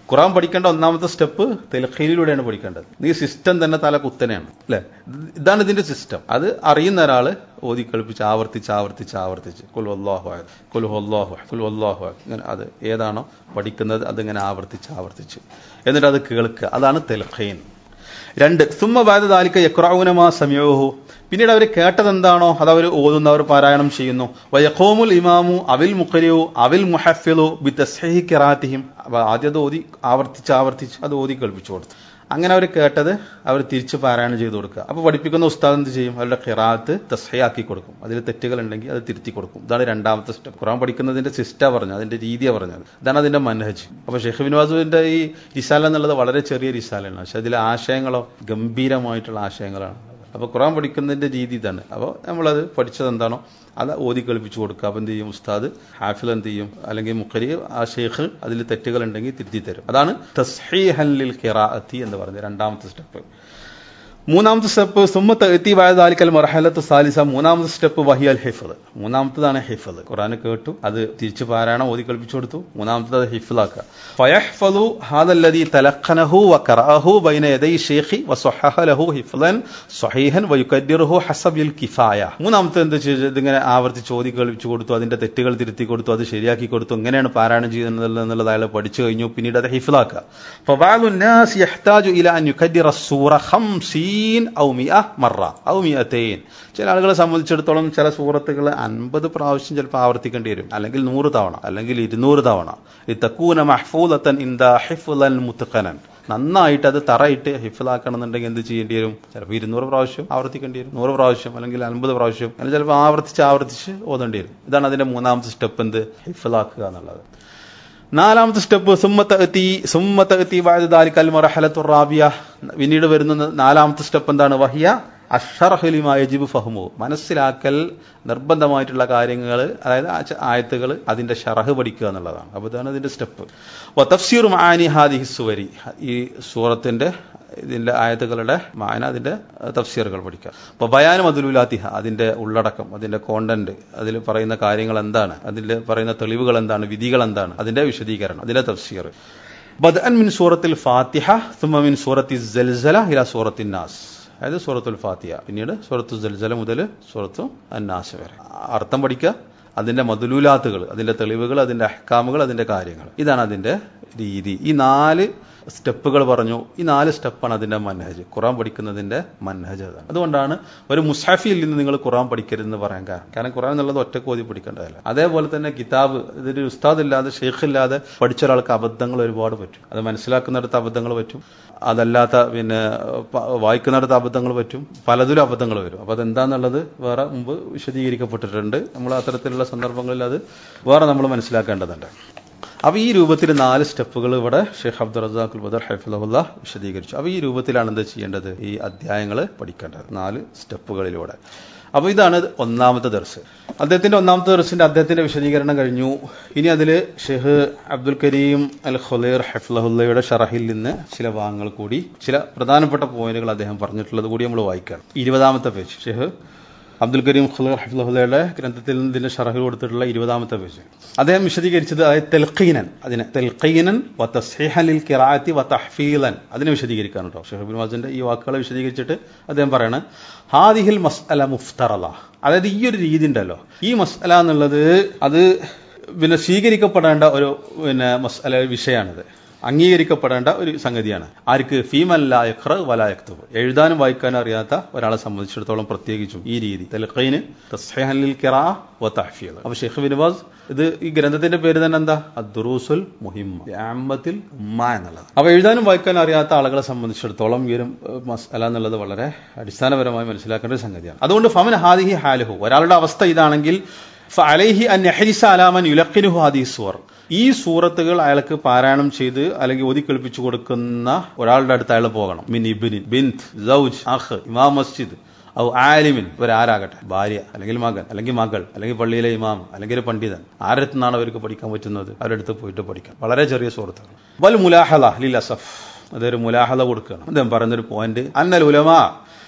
ഖുറാൻ പഠിക്കേണ്ട ഒന്നാമത്തെ സ്റ്റെപ്പ് തെൽഖീനിലൂടെയാണ് പഠിക്കേണ്ടത് ഈ സിസ്റ്റം തന്നെ തല കുത്തനെയാണ് അല്ലെ ഇതാണ് ഇതിന്റെ സിസ്റ്റം അത് അറിയുന്ന ഒരാള് ഓതി കളിപ്പിച്ച് ആവർത്തിച്ച് ആവർത്തിച്ച് ആവർത്തിച്ച് കുൽഹു കുൽഹു കുൽഹു ഇങ്ങനെ അത് ഏതാണോ പഠിക്കുന്നത് അതിങ്ങനെ ആവർത്തിച്ച് ആവർത്തിച്ച് എന്നിട്ട് അത് കേൾക്കുക അതാണ് തെൽഖീൻ രണ്ട് സുമ്മ ബാധ താലിക്ക യക്രൗനമാ സമയോഹു പിന്നീട് അവർ കേട്ടതെന്താണോ അത് അവർ ഓതുന്നു അവർ പാരായണം ചെയ്യുന്നു വയഖോമുൽ ഇമാമു അവിൽ മുഖരിയു അവിൽ മുഹഫിലു ബി തസ്ഹി കിറാത്തിഹിം അപ്പൊ ആദ്യം അത് ഓതി ആവർത്തിച്ച് ആവർത്തിച്ച് അത് ഓതി കേൾപ്പിച്ചു കൊടുത്തു അങ്ങനെ അവർ കേട്ടത് അവർ തിരിച്ച് പാരായണം ചെയ്തു കൊടുക്കുക അപ്പൊ പഠിപ്പിക്കുന്ന ഉസ്താദ് എന്ത് ചെയ്യും അവരുടെ ഖിറാത്ത് തസ്ഹയാക്കി കൊടുക്കും അതിൽ തെറ്റുകൾ ഉണ്ടെങ്കിൽ അത് തിരുത്തി കൊടുക്കും ഇതാണ് രണ്ടാമത്തെ സ്റ്റെപ്പ് ഖുറാൻ പഠിക്കുന്നതിന്റെ സിസ്റ്റ പറഞ്ഞത് അതിന്റെ രീതിയാ പറഞ്ഞത് ഇതാണ് അതിന്റെ മനഹജ് അപ്പൊ ഷെയ്ഖ് ബിൻവാസുവിന്റെ ഈ റിസാല എന്നുള്ളത് വളരെ ചെറിയ റിസാലയാണ് പക്ഷെ അതിലെ ആശയങ്ങളോ ഗംഭീരമായിട്ടുള്ള ആശയങ്ങളാണ് അപ്പോൾ ഖുറാൻ പഠിക്കുന്നതിന്റെ രീതി ഇതാണ് അപ്പോൾ നമ്മളത് പഠിച്ചത് എന്താണോ അത് ഓതി കളിപ്പിച്ചു കൊടുക്കുക അപ്പം എന്ത് ചെയ്യും ഉസ്താദ് ഹാഫിൽ എന്ത് ചെയ്യും അല്ലെങ്കിൽ മുഖരി ആ ഷെയ്ഖ് അതിൽ തെറ്റുകൾ ഉണ്ടെങ്കിൽ തിരുത്തി തരും അതാണ് തസ്ഹീഹല്ലിൽ ഖിറാഅത്തി എന്ന് പറയുന്നത് രണ്ടാമത്തെ സ്റ്റെപ്പ് മൂന്നാമത്തെ സ്റ്റെപ്പ് സുമ്മത്ത് എത്തി വായതാലിക്കൽ മർഹലത്ത് സാലിസ മൂന്നാമത്തെ സ്റ്റെപ്പ് വഹിയൽ ഹിഫൽ മൂന്നാമത്തതാണ് ഹിഫൽ ഖുറാൻ കേട്ടു അത് തിരിച്ചു പാരായണം ഓതി കളിപ്പിച്ചു കൊടുത്തു മൂന്നാമത്തത് അത് ഹിഫിലാക്കുക ഫയഹ്ഫലു ഹാദല്ലദി തലഖനഹു വഖറഅഹു ബൈന യദൈ ഷേഖി വസഹഹ ലഹു ഹിഫ്ലൻ സ്വഹീഹൻ വയുകദ്ദിറുഹു ഹസബിൽ കിഫായ മൂന്നാമത്തെ എന്ത് ചെയ്തു ഇതിങ്ങനെ ആവർത്തിച്ച് ഓതി കളിപ്പിച്ചു കൊടുത്തു അതിന്റെ തെറ്റുകൾ തിരുത്തി കൊടുത്തു അത് ശരിയാക്കി കൊടുത്തു എങ്ങനെയാണ് പാരായണം ചെയ്യുന്നത് എന്നുള്ളത് അയാൾ പഠിച്ചു കഴിഞ്ഞു പിന്നീട് അത് ഹിഫിലാക്കുക ഫബഅദു الناس يحتاج الى ان يكدر السوره 50 ഔ മിഅ മറ ഔ മിഅതൈൻ ചില ആളുകളെ സംബന്ധിച്ചിടത്തോളം ചില സൂറത്തുകൾ അൻപത് പ്രാവശ്യം ചിലപ്പോൾ ആവർത്തിക്കേണ്ടി വരും അല്ലെങ്കിൽ നൂറ് തവണ അല്ലെങ്കിൽ ഇരുന്നൂറ് തവണ തക്കൂന മഹ്ഫൂലത്തൻ ഇന്ദ ഹിഫുലൻ മുത്തഖനൻ നന്നായിട്ട് അത് തറയിട്ട് ഹിഫിലാക്കണം എന്നുണ്ടെങ്കിൽ എന്ത് ചെയ്യേണ്ടി വരും ചിലപ്പോൾ ഇരുന്നൂറ് പ്രാവശ്യം ആവർത്തിക്കേണ്ടി വരും നൂറ് പ്രാവശ്യം അല്ലെങ്കിൽ അൻപത് പ്രാവശ്യം അല്ലെങ്കിൽ ചിലപ്പോൾ ആവർത്തിച്ച് ആവർത്തിച്ച് ഓതേണ്ടി വരും ഇതാണ് അതിന്റെ മൂന്നാമത്തെ സ്റ്റെപ്പ് എന്ത് ഹിഫിലാക്കുക എന്നുള്ളത് നാലാമത്തെ സ്റ്റെപ്പ് സുമ്മത്തി സുമ്മത്തി വായതാലിക്കൽ മറഹലത്തു റാബിയ പിന്നീട് വരുന്ന നാലാമത്തെ സ്റ്റെപ്പ് എന്താണ് വഹിയ അഷറഹലിമായ ജിബ് ഫഹ്മു മനസ്സിലാക്കൽ നിർബന്ധമായിട്ടുള്ള കാര്യങ്ങൾ അതായത് ആയത്തുകൾ അതിന്റെ ഷറഹ് പഠിക്കുക എന്നുള്ളതാണ് അപ്പോൾ ഇതാണ് ഇതിന്റെ സ്റ്റെപ്പ് തഫ്സീർ മാനി ഹാദി സുവരി ഈ സൂറത്തിന്റെ ഇതിന്റെ ആയത്തുകളുടെ മാന അതിന്റെ തഫ്സീറുകൾ പഠിക്കുക അപ്പൊ ബയാൻ മധുലുലാത്തിഹ അതിന്റെ ഉള്ളടക്കം അതിന്റെ കോണ്ടന്റ് അതിൽ പറയുന്ന കാര്യങ്ങൾ എന്താണ് അതിൽ പറയുന്ന തെളിവുകൾ എന്താണ് വിധികൾ എന്താണ് അതിന്റെ വിശദീകരണം അതിന്റെ തഫ്സീർ ബദ്അൻ മിൻ സൂറത്തിൽ ഫാത്തിഹ സുമ മിൻ സൂറത്തി സൽസല ഇല സൂറത്തിൻ നാസ് അതായത് സൂറത്തുൽ ഫാത്തിഹ പിന്നീട് സൂറത്തു സൽസല മുതൽ സൂറത്തു അന്നാസ് വരെ അർത്ഥം പഠിക്കുക അതിന്റെ മധുലൂലാത്തുകൾ അതിന്റെ തെളിവുകൾ അതിന്റെ അഹ്കാമുകൾ അതിന്റെ കാര്യങ്ങൾ ഇതാണ് അതിന്റെ രീതി ഈ നാല് സ്റ്റെപ്പുകൾ പറഞ്ഞു ഈ നാല് സ്റ്റെപ്പാണ് അതിന്റെ മൻഹജ് ഖുറാൻ പഠിക്കുന്നതിന്റെ മൻഹജ് അതാണ് അതുകൊണ്ടാണ് ഒരു മുസാഫിയിൽ നിന്ന് നിങ്ങൾ ഖുറാൻ പഠിക്കരുതെന്ന് പറയാൻ കാരണം കാരണം ഖുറാൻ എന്നുള്ളത് ഒറ്റക്ക് ഓതി പഠിക്കേണ്ടതല്ല അതേപോലെ തന്നെ കിതാബ് ഇതൊരു ഉസ്താദ് ഇല്ലാതെ ഷെയ്ഖ് ഇല്ലാതെ പഠിച്ച ഒരാൾക്ക് അബദ്ധങ്ങൾ ഒരുപാട് പറ്റും അത് മനസ്സിലാക്കുന്നിടത്ത് അബദ്ധങ്ങൾ പറ്റും അതല്ലാത്ത പിന്നെ വായിക്കുന്നിടത്ത് അബദ്ധങ്ങൾ പറ്റും പലതിലും അബദ്ധങ്ങൾ വരും അപ്പൊ അതെന്താന്നുള്ളത് വേറെ മുമ്പ് വിശദീകരിക്കപ്പെട്ടിട്ടുണ്ട് നമ്മൾ അത്തരത്തിലുള്ള സന്ദർഭങ്ങളിൽ അത് വേറെ നമ്മൾ മനസ്സിലാക്കേണ്ടതുണ്ട് അപ്പൊ ഈ രൂപത്തിൽ നാല് സ്റ്റെപ്പുകൾ ഇവിടെ ഷെയ്ഖ് അബ്ദുൾ റസാഖുൽ ബദർ ഹൈഫുല്ല വിശദീകരിച്ചു അപ്പൊ ഈ രൂപത്തിലാണ് എന്ത് ചെയ്യേണ്ടത് ഈ അധ്യായങ്ങൾ പഠിക്കേണ്ടത് നാല് സ്റ്റെപ്പുകളിലൂടെ അപ്പൊ ഇതാണ് ഒന്നാമത്തെ ദർസ് അദ്ദേഹത്തിന്റെ ഒന്നാമത്തെ ദർസിന്റെ അദ്ദേഹത്തിന്റെ വിശദീകരണം കഴിഞ്ഞു ഇനി അതിൽ ഷെയ്ഖ് അബ്ദുൽ കരീം അൽ ഖുലൈർ ഹഫ്ലഹുല്ലയുടെ ഷറഹിൽ നിന്ന് ചില ഭാഗങ്ങൾ കൂടി ചില പ്രധാനപ്പെട്ട പോയിന്റുകൾ അദ്ദേഹം പറഞ്ഞിട്ടുള്ളത് കൂടി നമ്മൾ വായിക്കാം ഇരുപതാമത്തെ page Sheikh Abdul Karim Khudair ഹഫ്ലഹുല്ലയുടെ ഗ്രന്ഥത്തിൽ ഇതിന്റെ ഷറഹിൽ കൊടുത്തിട്ടുള്ള ഇരുപതാമത്തെ പേജ് അദ്ദേഹം വിശദീകരിച്ചത് അതായത് തെൽഖീനൻ അതിനെ തെൽഖീനൻ വ തസ്ഹീഹലിൽ കിറാത്തി വ തഹ്ഫീലൻ അതിനെ വിശദീകരിക്കാൻ കേട്ടോ ഷെഹബിൻ വാസിന്റെ ഈ വാക്കുകളെ വിശദീകരിച്ചിട്ട് അദ്ദേഹം പറയണത് ഹാദിഹിൽ മസ്അല മുഫ്തറല അതായത് ഈ ഒരു രീതി ഉണ്ടല്ലോ ഈ മസ്അല എന്നുള്ളത് അത് പിന്നെ സ്വീകരിക്കപ്പെടേണ്ട ഒരു പിന്നെ മസ്അല വിഷയമാണിത് അംഗീകരിക്കപ്പെടേണ്ട ഒരു സംഗതിയാണ് ആർക്ക് ഫീമല്ലായഖ്റ വലായക്തുബ് എഴുതാനും വായിക്കാനും അറിയാത്ത ഒരാളെ സംബന്ധിച്ചിടത്തോളം പ്രത്യേകിച്ചും ഈ രീതി തെലഖൈന് തസ്ഹലിൽ കിറാ വ തഹ്ഫീൽ അപ്പൊ ഷെയ്ഖ് ബിൻവാസ് ഇത് ഈ ഗ്രന്ഥത്തിന്റെ പേര് തന്നെ എന്താ അദ്ദുറൂസുൽ മുഹിമ്മ ആമത്തിൽ ഉമ്മ എന്നുള്ളത് അപ്പൊ എഴുതാനും വായിക്കാനും അറിയാത്ത ആളുകളെ സംബന്ധിച്ചിടത്തോളം ഈ ഒരു മസ്അല എന്നുള്ളത് വളരെ അടിസ്ഥാനപരമായി മനസ്സിലാക്കേണ്ട ഒരു സംഗതിയാണ് അതുകൊണ്ട് ഫമൻ ഹാദിഹി ഹാലുഹു ഒരാളുടെ അവസ്ഥ ഇതാണെങ്കിൽ ഫഅലൈഹി അൻ യഹരിസ അലാമൻ യുലഖിനുഹു ഹാദിഹി സൂർ ഈ സൂറത്തുകൾ അയാൾക്ക് പാരായണം ചെയ്ത് അല്ലെങ്കിൽ ഓതി കേൾപ്പിച്ചു കൊടുക്കുന്ന ഒരാളുടെ അടുത്ത് അയാൾ പോകണം മിൻ ഇബിനിൻ ബിന്ത് സൗജ് അഹ് ഇമാം മസ്ജിദ് ഔ ആലിമിൻ ഇവരാരാകട്ടെ ഭാര്യ അല്ലെങ്കിൽ മകൻ അല്ലെങ്കിൽ മകൾ അല്ലെങ്കിൽ പള്ളിയിലെ ഇമാം അല്ലെങ്കിൽ ഒരു പണ്ഡിതൻ ആരുടെ നിന്നാണ് അവർക്ക് പഠിക്കാൻ പറ്റുന്നത് അവരുടെ അടുത്ത് പോയിട്ട് പഠിക്കാം വളരെ ചെറിയ സുഹൃത്തുക്കൾ വൽ മുലാഹല ലിൽ അസഫ് അതൊരു മുലാഹല കൊടുക്കുകയാണ് അദ്ദേഹം പറയുന്നൊരു പോയിന്റ് അന്നൽ ഉലമ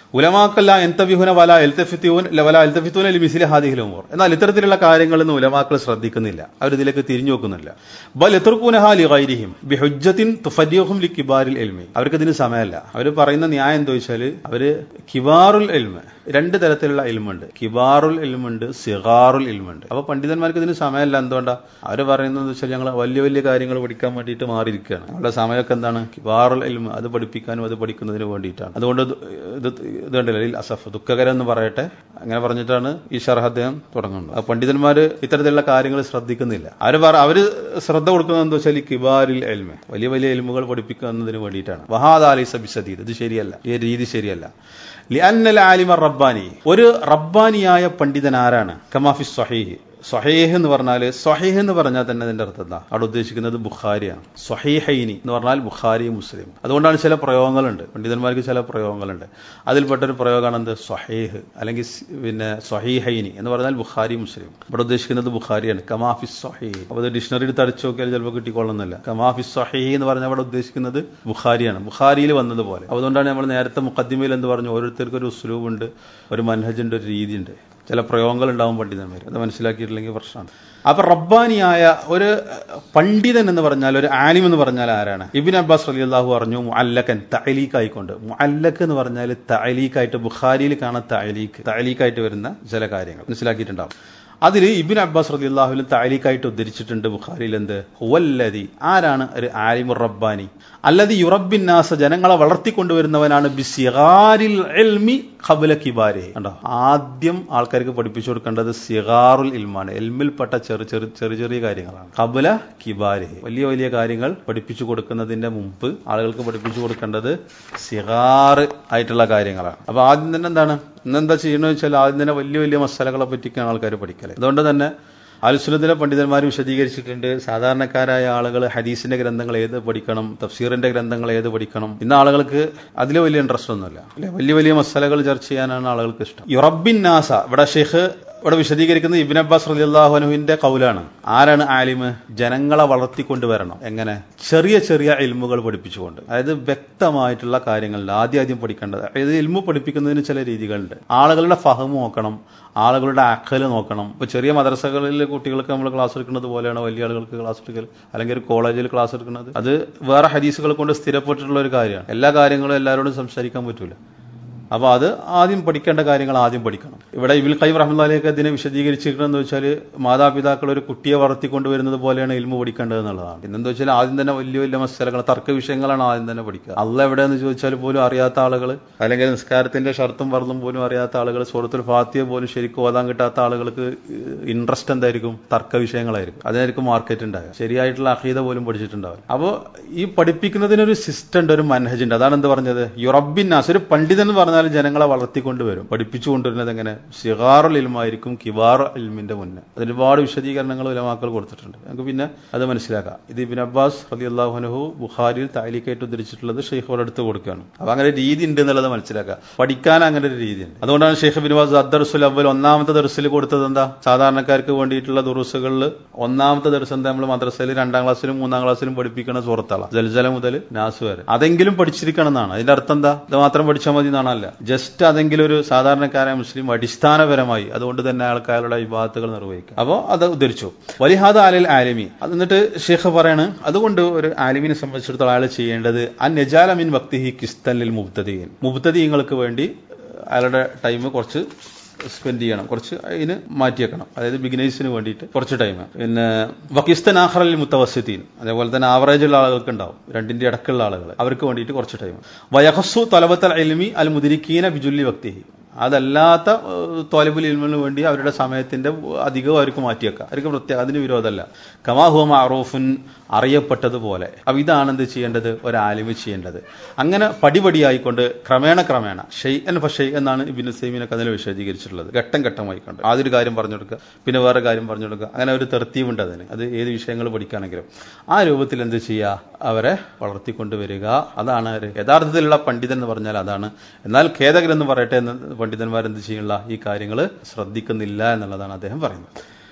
ഉലമാക്കല്ല എന്തബിഹുന വല എൽത്തഫിത്തൂൻ വല എൽത്തഫിത്തൂൻ അലി മിസിലെ ഹാദിഹിൽ ഉമർ എന്നാൽ ഇത്തരത്തിലുള്ള കാര്യങ്ങളൊന്നും ഉലമാക്കൾ ശ്രദ്ധിക്കുന്നില്ല അവർ ഇതിലേക്ക് തിരിഞ്ഞു നോക്കുന്നില്ല ബൽ എത്തുർക്കൂനഹാലി ഗൈരിഹിം ബിഹുജ്ജത്തിൻ തുഫരിയോഹും ലി കിബാരിൽ എൽമി അവർക്ക് ഇതിന് സമയമല്ല അവർ പറയുന്ന ന്യായം എന്താ വെച്ചാൽ അവര് കിബാറുൽ എൽമ് രണ്ട് തരത്തിലുള്ള ഇൽമുണ്ട് കിബാറുൽ ഇൽമുണ്ട് സിഗാറുൽ ഇൽമുണ്ട് അപ്പൊ പണ്ഡിതന്മാർക്ക് ഇതിന് സമയമല്ല എന്തുകൊണ്ടാ അവർ പറയുന്നത് വെച്ചാൽ ഞങ്ങൾ വലിയ വലിയ കാര്യങ്ങൾ പഠിക്കാൻ വേണ്ടിയിട്ട് മാറിയിരിക്കുകയാണ് അവരുടെ സമയമൊക്കെ എന്താണ് കിബാറുൽ ഇൽമ് അത് പഠിപ്പിക്കാനും അത് പഠിക്കുന്നതിന് വേണ്ടിയിട്ടാണ് അതുകൊണ്ട് ഇത് ഇത് കണ്ടില്ല അസഫ് ദുഃഖകരം എന്ന് പറയട്ടെ അങ്ങനെ പറഞ്ഞിട്ടാണ് ഈ ഷർഹ് അദ്ദേഹം തുടങ്ങുന്നത് ആ പണ്ഡിതന്മാർ ഇത്തരത്തിലുള്ള കാര്യങ്ങൾ ശ്രദ്ധിക്കുന്നില്ല അവര് പറ അവര് ശ്രദ്ധ കൊടുക്കുന്നത് എന്താ വെച്ചാൽ ഈ കിബാരിൽ എൽമ വലിയ വലിയ എൽമുകൾ പഠിപ്പിക്കുന്നതിന് വേണ്ടിയിട്ടാണ് വഹാദ് അലി സബിസദീദ് ഇത് ശരിയല്ല ഈ രീതി ശരിയല്ല ലിഅന്നൽ ആലിമ റബ്ബാനി ഒരു റബ്ബാനിയായ പണ്ഡിതൻ ആരാണ് കമാഫി സ്വഹീഹ് സ്വഹീഹ് എന്ന് പറഞ്ഞാൽ സ്വഹീഹ് എന്ന് പറഞ്ഞാൽ തന്നെ അതിന്റെ അർത്ഥം എന്താ അവിടെ ഉദ്ദേശിക്കുന്നത് ബുഖാരിയാണ് സ്വഹീഹൈനി എന്ന് പറഞ്ഞാൽ ബുഖാരി മുസ്ലിം അതുകൊണ്ടാണ് ചില പ്രയോഗങ്ങളുണ്ട് പണ്ഡിതന്മാർക്ക് ചില പ്രയോഗങ്ങളുണ്ട് അതിൽപ്പെട്ടൊരു പ്രയോഗമാണ് എന്ത് സ്വഹീഹ് അല്ലെങ്കിൽ പിന്നെ സ്വഹീഹൈനി എന്ന് പറഞ്ഞാൽ ബുഖാരി മുസ്ലിം ഇവിടെ ഉദ്ദേശിക്കുന്നത് ബുഖാരിയാണ് കമാഫി സ്വഹീഹ് അപ്പോൾ അത് ഡിക്ഷണറി എടുത്ത് അടിച്ചു നോക്കിയാൽ ചിലപ്പോൾ കിട്ടിക്കൊള്ളുന്നില്ല കമാഫി സ്വഹീഹ് എന്ന് പറഞ്ഞാൽ അവിടെ ഉദ്ദേശിക്കുന്നത് ബുഖാരിയാണ് ബുഖാരിയിൽ വന്നതുപോലെ അതുകൊണ്ടാണ് നമ്മൾ നേരത്തെ മുഖദ്ദിമയിൽ എന്ന് പറഞ്ഞു ഓരോരുത്തർക്കും ഒരു ഉസ്ലൂബുണ്ട് ഒരു മനഹജുണ്ട് ഒരു രീതിയുണ്ട് ചില പ്രയോഗങ്ങൾ ഉണ്ടാവും പണ്ഡിതന്മാർ അത് മനസ്സിലാക്കിയിട്ടില്ലെങ്കിൽ പ്രശ്നമാണ് അപ്പൊ റബ്ബാനിയായ ഒരു പണ്ഡിതൻ എന്ന് പറഞ്ഞാൽ ഒരു ആലിം എന്ന് പറഞ്ഞാൽ ആരാണ് ഇബിൻ അബ്ബാസ് അലി അള്ളാഹു പറഞ്ഞു മുഅല്ലക്കൻ തഅലീഖ് ആയിക്കൊണ്ട് മുഅല്ലക്ക് എന്ന് പറഞ്ഞാൽ തഅലീഖായിട്ട് ബുഖാരിയിൽ കാണാൻ തഅലീഖ് തഅലീഖായിട്ട് വരുന്ന ചില കാര്യങ്ങൾ മനസ്സിലാക്കിയിട്ടുണ്ടാവും അതിൽ ഇബിൻ അബ്ബാസ് റലി അള്ളാഹുലും താലിക്കായിട്ട് ഉദ്ധരിച്ചിട്ടുണ്ട് ബുഖാരിയിൽ എന്ത് ഹുവല്ലതി ആരാണ് ഒരു ആലിമുർ റബ്ബാനി അല്ലതി യുറബിൻ നാസ ജനങ്ങളെ വളർത്തിക്കൊണ്ടുവരുന്നവനാണ് ബിസിഗാരിൽ എൽമി ഖബല കിബാരെ കണ്ടോ ആദ്യം ആൾക്കാർക്ക് പഠിപ്പിച്ചു കൊടുക്കേണ്ടത് സിഗാറുൽ ഇൽമാണ് എൽമിൽപ്പെട്ട ചെറു ചെറു ചെറിയ ചെറിയ കാര്യങ്ങളാണ് ഖബല കിബാരെ വലിയ വലിയ കാര്യങ്ങൾ പഠിപ്പിച്ചു കൊടുക്കുന്നതിന്റെ മുമ്പ് ആളുകൾക്ക് പഠിപ്പിച്ചു കൊടുക്കേണ്ടത് സിഗാർ ആയിട്ടുള്ള കാര്യങ്ങളാണ് അപ്പൊ ആദ്യം തന്നെ എന്താണ് ഇന്നെന്താ ചെയ്യണമെന്ന് വെച്ചാൽ ആദ്യം തന്നെ വലിയ വലിയ മസാലകളെ പറ്റിക്കാണ് ആൾക്കാർ പഠിക്കല് അതുകൊണ്ട് തന്നെ അലുസുലത്തിലെ പണ്ഡിതന്മാർ വിശദീകരിച്ചിട്ടുണ്ട് സാധാരണക്കാരായ ആളുകൾ ഹദീസിന്റെ ഗ്രന്ഥങ്ങൾ ഏത് പഠിക്കണം തഫ്സീറിന്റെ ഗ്രന്ഥങ്ങൾ ഏത് പഠിക്കണം ഇന്ന് ആളുകൾക്ക് അതിൽ വലിയ ഇൻട്രസ്റ്റ് ഒന്നുമില്ല അല്ലെ വലിയ വലിയ മസാലകൾ ചർച്ച ചെയ്യാനാണ് ആളുകൾക്ക് ഇഷ്ടം യുറബിൻ നാസ ഇവിടെ ഷെയ്ഖ് ഇവിടെ വിശദീകരിക്കുന്നത് ഇബിൻ അബ്ബാസ് റലിയല്ലാഹുനുവിന്റെ കൗലാണ് ആരാണ് ആലിമ് ജനങ്ങളെ വളർത്തിക്കൊണ്ടുവരണം എങ്ങനെ ചെറിയ ചെറിയ ഇൽമുകൾ പഠിപ്പിച്ചുകൊണ്ട് അതായത് വ്യക്തമായിട്ടുള്ള കാര്യങ്ങളിൽ ആദ്യം ആദ്യം പഠിക്കേണ്ടത് അതായത് ഇൽമു പഠിപ്പിക്കുന്നതിന് ചില രീതികളുണ്ട് ആളുകളുടെ ഫഹം നോക്കണം ആളുകളുടെ അക്കല് നോക്കണം ഇപ്പൊ ചെറിയ മദ്രസകളിലെ കുട്ടികൾക്ക് നമ്മൾ ക്ലാസ് എടുക്കുന്നത് പോലെയാണ് വലിയ ആളുകൾക്ക് ക്ലാസ് എടുക്കൽ അല്ലെങ്കിൽ ഒരു കോളേജിൽ ക്ലാസ് എടുക്കുന്നത് അത് വേറെ ഹദീസുകൾ കൊണ്ട് സ്ഥിരപ്പെട്ടിട്ടുള്ള ഒരു കാര്യമാണ് എല്ലാ കാര്യങ്ങളും എല്ലാവരോടും സംസാരിക്കാൻ പറ്റൂല അപ്പൊ അത് ആദ്യം പഠിക്കേണ്ട കാര്യങ്ങൾ ആദ്യം പഠിക്കണം ഇവിടെ ഇബിൽ ഖൈം റഹ്മല്ലാലേക്ക് അതിനെ വിശദീകരിച്ചിരിക്കണമെന്ന് വെച്ചാൽ മാതാപിതാക്കൾ ഒരു കുട്ടിയെ വളർത്തിക്കൊണ്ടുവരുന്നത് പോലെയാണ് ഇൽമു പഠിക്കേണ്ടത് എന്നുള്ളതാണ് പിന്നെന്താ വെച്ചാൽ ആദ്യം തന്നെ വലിയ വലിയ മത്സരങ്ങൾ തർക്ക വിഷയങ്ങളാണ് ആദ്യം തന്നെ പഠിക്കുക അല്ല എവിടെയെന്ന് ചോദിച്ചാൽ പോലും അറിയാത്ത ആളുകൾ അല്ലെങ്കിൽ നിസ്കാരത്തിന്റെ ഷർത്തും വർദ്ധം പോലും അറിയാത്ത ആളുകൾ സുഹൃത്തുൽ ഫാത്തിയ പോലും ശരിക്കും ഓതാൻ കിട്ടാത്ത ആളുകൾക്ക് ഇൻട്രസ്റ്റ് എന്തായിരിക്കും തർക്ക വിഷയങ്ങളായിരിക്കും അതിനായിരിക്കും മാർക്കറ്റ് ഉണ്ടാകുക ശരിയായിട്ടുള്ള അഹീത പോലും പഠിച്ചിട്ടുണ്ടാവില്ല അപ്പോൾ ഈ പഠിപ്പിക്കുന്നതിനൊരു സിസ്റ്റം ഉണ്ട് ഒരു മനഹജ് ഉണ്ട് അതാണ് എന്ത് പറഞ്ഞത് യുറബിൻ നാസ് ഒരു പണ്ഡിതൻ എന്ന് പറഞ്ഞാൽ ജനങ്ങളെ വളർത്തിക്കൊണ്ടുവരും പഠിപ്പിച്ചു കൊണ്ടുവരുന്നത് എങ്ങനെ സിഹാറുൽ ഇൽമായിരിക്കും കിബാർ ഇൽമിന്റെ മുന്നേ അതിന് ഒരുപാട് വിശദീകരണങ്ങൾ ഉലമാക്കൾ കൊടുത്തിട്ടുണ്ട് നമുക്ക് പിന്നെ അത് മനസ്സിലാക്കാം ഇത് ഇബിൻ അബ്ബാസ് റലി അള്ളാഹുനഹു ബുഖാരിയിൽ താലിക്കായിട്ട് ഉദ്ധരിച്ചിട്ടുള്ളത് ഷെയ്ഖോട് അടുത്ത് കൊടുക്കുകയാണ് അപ്പൊ അങ്ങനെ രീതി ഉണ്ട് എന്നുള്ളത് മനസ്സിലാക്കുക പഠിക്കാൻ അങ്ങനെ ഒരു രീതിയുണ്ട് അതുകൊണ്ടാണ് ഷെയ്ഖ് ബിൻ വാസ് അദ്ദർസുൽ അവൽ ഒന്നാമത്തെ ദർസിൽ കൊടുത്തത് എന്താ സാധാരണക്കാർക്ക് വേണ്ടിയിട്ടുള്ള ദുറുസുകളിൽ ഒന്നാമത്തെ ദർസ് എന്താ നമ്മൾ മദ്രസയിൽ രണ്ടാം ക്ലാസ്സിലും മൂന്നാം ക്ലാസ്സിലും പഠിപ്പിക്കുന്ന സുഹൃത്തുക്കളാണ് ജൽജല മുതൽ നാസ് വരെ അതെങ്കിലും പഠിച്ചിരിക്കണം എന്നാണ് അതിന്റെ അർത്ഥം എന്താ ഇത് മാത്രം പഠിച്ചാൽ മതി എന്നാണല്ല ജസ്റ്റ് അതെങ്കിലും ഒരു സാധാരണക്കാരായ മുസ്ലിം അടിസ്ഥാനപരമായി അതുകൊണ്ട് തന്നെ അയാൾക്ക് അയാളുടെ വിഭാഗത്തുകൾ നിർവഹിക്കുക അപ്പോൾ അത് ഉദ്ധരിച്ചു വലിഹാദ് ആലിൽ ആലിമി അത് എന്നിട്ട് ഷെയ്ഖ് പറയാണ് അതുകൊണ്ട് ഒരു ആലിമിനെ സംബന്ധിച്ചിടത്തോളം അയാൾ ചെയ്യേണ്ടത് ആ നജാലമിൻ ഭക്തി കിസ്തലിൽ മുബ്തദീൻ മുബ്തദീങ്ങൾക്ക് വേണ്ടി അയാളുടെ ടൈം കുറച്ച് സ്പെൻഡ് ചെയ്യണം കുറച്ച് അതിന് മാറ്റിയേക്കണം അതായത് ബിഗിനേഴ്സിന് വേണ്ടിയിട്ട് കുറച്ച് ടൈം പിന്നെ വക്കിസ്തൻ ആഹ്റൽ മുത്തവസ്യത്തീൻ അതേപോലെ തന്നെ ആവറേജ് ഉള്ള ആളുകൾക്ക് ഉണ്ടാവും രണ്ടിന്റെ ഇടക്കുള്ള ആളുകൾ അവർക്ക് വേണ്ടിയിട്ട് കുറച്ച് ടൈം വയഹസു തലബത്തൽ എൽമി അൽ മുദിരിക്കീന ബിജുല്ലി ഭക്തി അതല്ലാത്ത തോലബുൽ ഇൽമിന് വേണ്ടി അവരുടെ സമയത്തിന്റെ അധികവും അവർക്ക് മാറ്റിയേക്കാം അവർക്ക് പ്രത്യേക അതിന് വിരോധമല്ല കമാഹുവ മാറൂഫുൻ അറിയപ്പെട്ടതുപോലെ അപ്പൊ ഇതാണ് എന്ത് ചെയ്യേണ്ടത് ഒരാലിമ് ചെയ്യേണ്ടത് അങ്ങനെ പടിപടിയായിക്കൊണ്ട് ക്രമേണ ക്രമേണ ഷെയ് എൻ ഫഷെയ് എന്നാണ് ഇബിൻ സൈമിനൊക്കെ അതിൽ വിശദീകരിച്ചിട്ടുള്ളത് ഘട്ടം ഘട്ടമായി കൊണ്ട് ആദ്യൊരു കാര്യം പറഞ്ഞു കൊടുക്കുക പിന്നെ വേറെ കാര്യം പറഞ്ഞു കൊടുക്കുക അങ്ങനെ ഒരു തെർത്തീവുണ്ട് അതിന് അത് ഏത് വിഷയങ്ങൾ പഠിക്കുകയാണെങ്കിലും ആ രൂപത്തിൽ എന്ത് ചെയ്യുക അവരെ വളർത്തിക്കൊണ്ടുവരിക അതാണ് യഥാർത്ഥത്തിലുള്ള പണ്ഡിതൻ എന്ന് പറഞ്ഞാൽ അതാണ് എന്നാൽ ഖേദകരെന്ന് പറയട്ടെ എന്ന് പണ്ഡിതന്മാർ എന്ത് ചെയ്യുള്ള ഈ കാര്യങ്ങൾ ശ്രദ്ധിക്കുന്നില്ല എന്നുള്ളതാണ് അദ്ദേഹം പറയുന്നത്